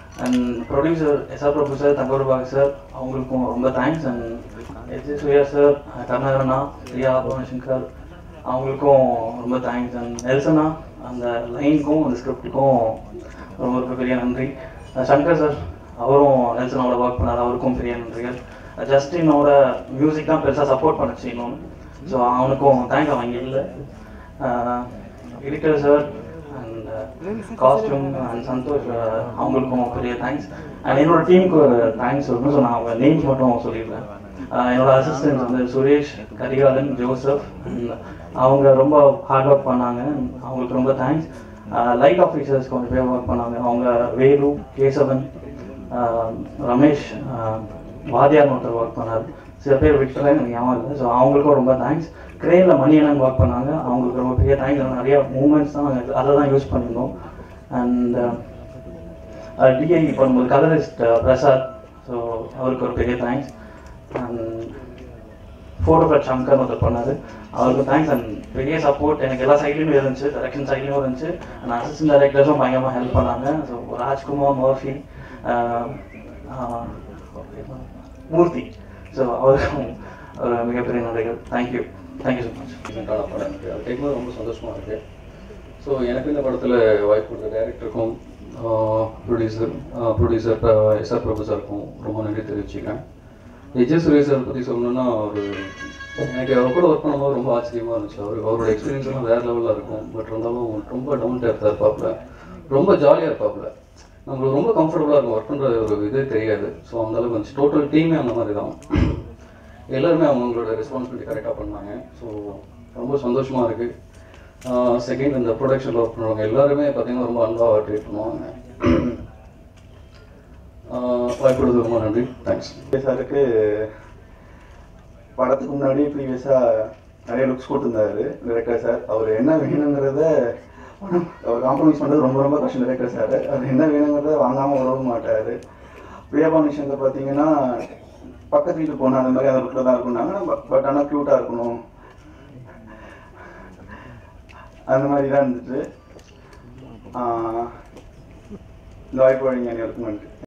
and producer SR Prabhu sir தங்கர்பாக் சார் அவங்களுக்கும் ரொம்ப thanks and S Suriya sir கருணாகரண்ணா பிரியா புவனசங்கர் அவங்களுக்கும் ரொம்ப தேங்க்ஸ் அண்ட் நெல்சனா அந்த லைனுக்கும் அந்த ஸ்கிரிப்டுக்கும் ரொம்ப ரொம்ப பெரிய நன்றி அஹ் சங்கர் சார் அவரும் நெல்சனோட ஒர்க் பண்ணார் அவருக்கும் பெரிய நன்றிகள் ஜஸ்டினோட மியூசிக் தான் பெருசாக சப்போர்ட் பண்ணுச்சு இன்னொன்று ஸோ அவனுக்கும் தேங்க்ஸ் அவன் இங்கே இல்லை editor sir and costume and Santhosh uh, அவங்களுக்கும் பெரிய தேங்க்ஸ் அண்ட் என்னோட டீமுக்கு ஒரு தேங்க்ஸ் சொல்லணும் ஸோ நான் அவங்க நேம்ஸ் மட்டும் சொல்லிடுறேன் Uh, என்னோட அசிஸ்டன்ட் வந்து சுரேஷ் கரிகாலன் ஜோசப் and அவங்க ரொம்ப ஹார்ட் ஒர்க் பண்ணாங்க அவங்களுக்கு ரொம்ப தேங்க்ஸ் லைட் ஆஃபீஸர்ஸ் கொஞ்சம் பேர் ஒர்க் பண்ணாங்க அவங்க வேலு கேசவன் ஆஹ் ரமேஷ் ஆஹ் வாத்தியார் ஒருத்தர் ஒர்க் பண்ணார் சில பேர் விட்டுறேன் எனக்கு ஞாபகம் இல்லை ஸோ அவங்களுக்கும் ரொம்ப தேங்க்ஸ் கிரேனில் மணியனன் ஒர்க் பண்ணாங்க அவங்களுக்கு ரொம்ப பெரிய தேங்க்ஸ் நிறைய மூமெண்ட்ஸ் தான் நாங்கள் அதை தான் யூஸ் பண்ணியிருந்தோம் அண்ட் டிஐ பண்ணும்போது கலரிஸ்ட் பிரசாத் ஸோ அவருக்கு ஒரு பெரிய தேங்க்ஸ் அண்ட் ஃபோட்டோகிராஃப் சங்கர் ஒருத்தர் பண்ணார் அவருக்கு தேங்க்ஸ் அண்ட் பெரிய சப்போர்ட் எனக்கு எல்லா சைட்லையும் இருந்துச்சு டைரக்ஷன் சைட்லையும் இருந்துச்சு அண்ட் அசிஸ்டன்ட் டைரக்டர்ஸும் பயங்கரமாக ஹெல்ப் பண்ணாங்க so Rajkumar Murphy ah, ah, Murthy so அவருக்கும் ஒரு மிகப்பெரிய நன்றிகள் தேங்க்யூ தேங்க்யூ ஸோ மச் ரீசெண்டான படம் எனக்கு அது கேட்கும்போது ரொம்ப சந்தோஷமாக இருக்குது ஸோ எனக்கு இந்த படத்தில் வாய்ப்பு கொடுத்த டேரக்டருக்கும் ப்ரொடியூசர் ப்ரொடியூசர் எஸ்ஆர் பிரபு சாருக்கும் ரொம்ப நன்றி தெரிவிச்சுக்கிறேன் விஜய் சுரேஷ் சார் பற்றி சொல்லணும்னா ஒரு எனக்கு அவர் கூட ஒர்க் பண்ணும்போது ரொம்ப ஆச்சரியமாக இருந்துச்சு அவர் அவரோட எக்ஸ்பீரியன்ஸ் எல்லாம் வேறு லெவலில் இருக்கும் பட் இருந்தாலும் ரொம்ப டவுன் டேர்த்தாக இருப்பாப்புல ரொம்ப ஜாலியாக இருப்பாப்புல நம்மளுக்கு ரொம்ப கம்ஃபர்டபுளாக இருக்கும் ஒர்க் பண்ணுற ஒரு இதே தெரியாது ஸோ அந்த அளவுக்கு வந்துச்சு டோட்டல் டீமே அந்த மாதிரி தான் எல்லாருமே அவங்களோட ரெஸ்பான்சிபிலிட்டி கரெக்டாக பண்ணாங்க ஸோ ரொம்ப சந்தோஷமாக இருக்குது செகண்ட் இந்த ப்ரொடக்ஷனில் ஒர்க் பண்ணுறவங்க எல்லாருமே பார்த்தீங்கன்னா ரொம்ப அன்பாக ட்ரீட் பண்ணுவாங்க ஆஹ் வாய்ப்பு கொடுத்தது ரொம்ப நன்றி தேங்க்ஸ் சாருக்கு படத்துக்கு முன்னாடி ப்ரீவியஸாக நிறைய லுக்ஸ் கொடுத்துருந்தாரு டிரெக்டர் சார் அவர் என்ன வேணுங்கிறத அவர் காம்ப்ரமைஸ் பண்ணுறது ரொம்ப ரொம்ப கஷ்டம் டிரெக்டர் சார் அவர் என்ன வேணுங்கிறத வாங்காமல் உறவும் மாட்டார் பிரியாபாணி சங்கர் பார்த்தீங்கன்னா பக்கத்து வீட்டுக்கு போனால் அந்த மாதிரி அந்த லுக்கில் தான் இருக்கும்னாங்க பட் ஆனால் க்யூட்டாக இருக்கணும் அந்த மாதிரி தான் இருந்துச்சு ஆஹ் இந்த வாய்ப்பு வழங்கி அனைவருக்கும் நன்றி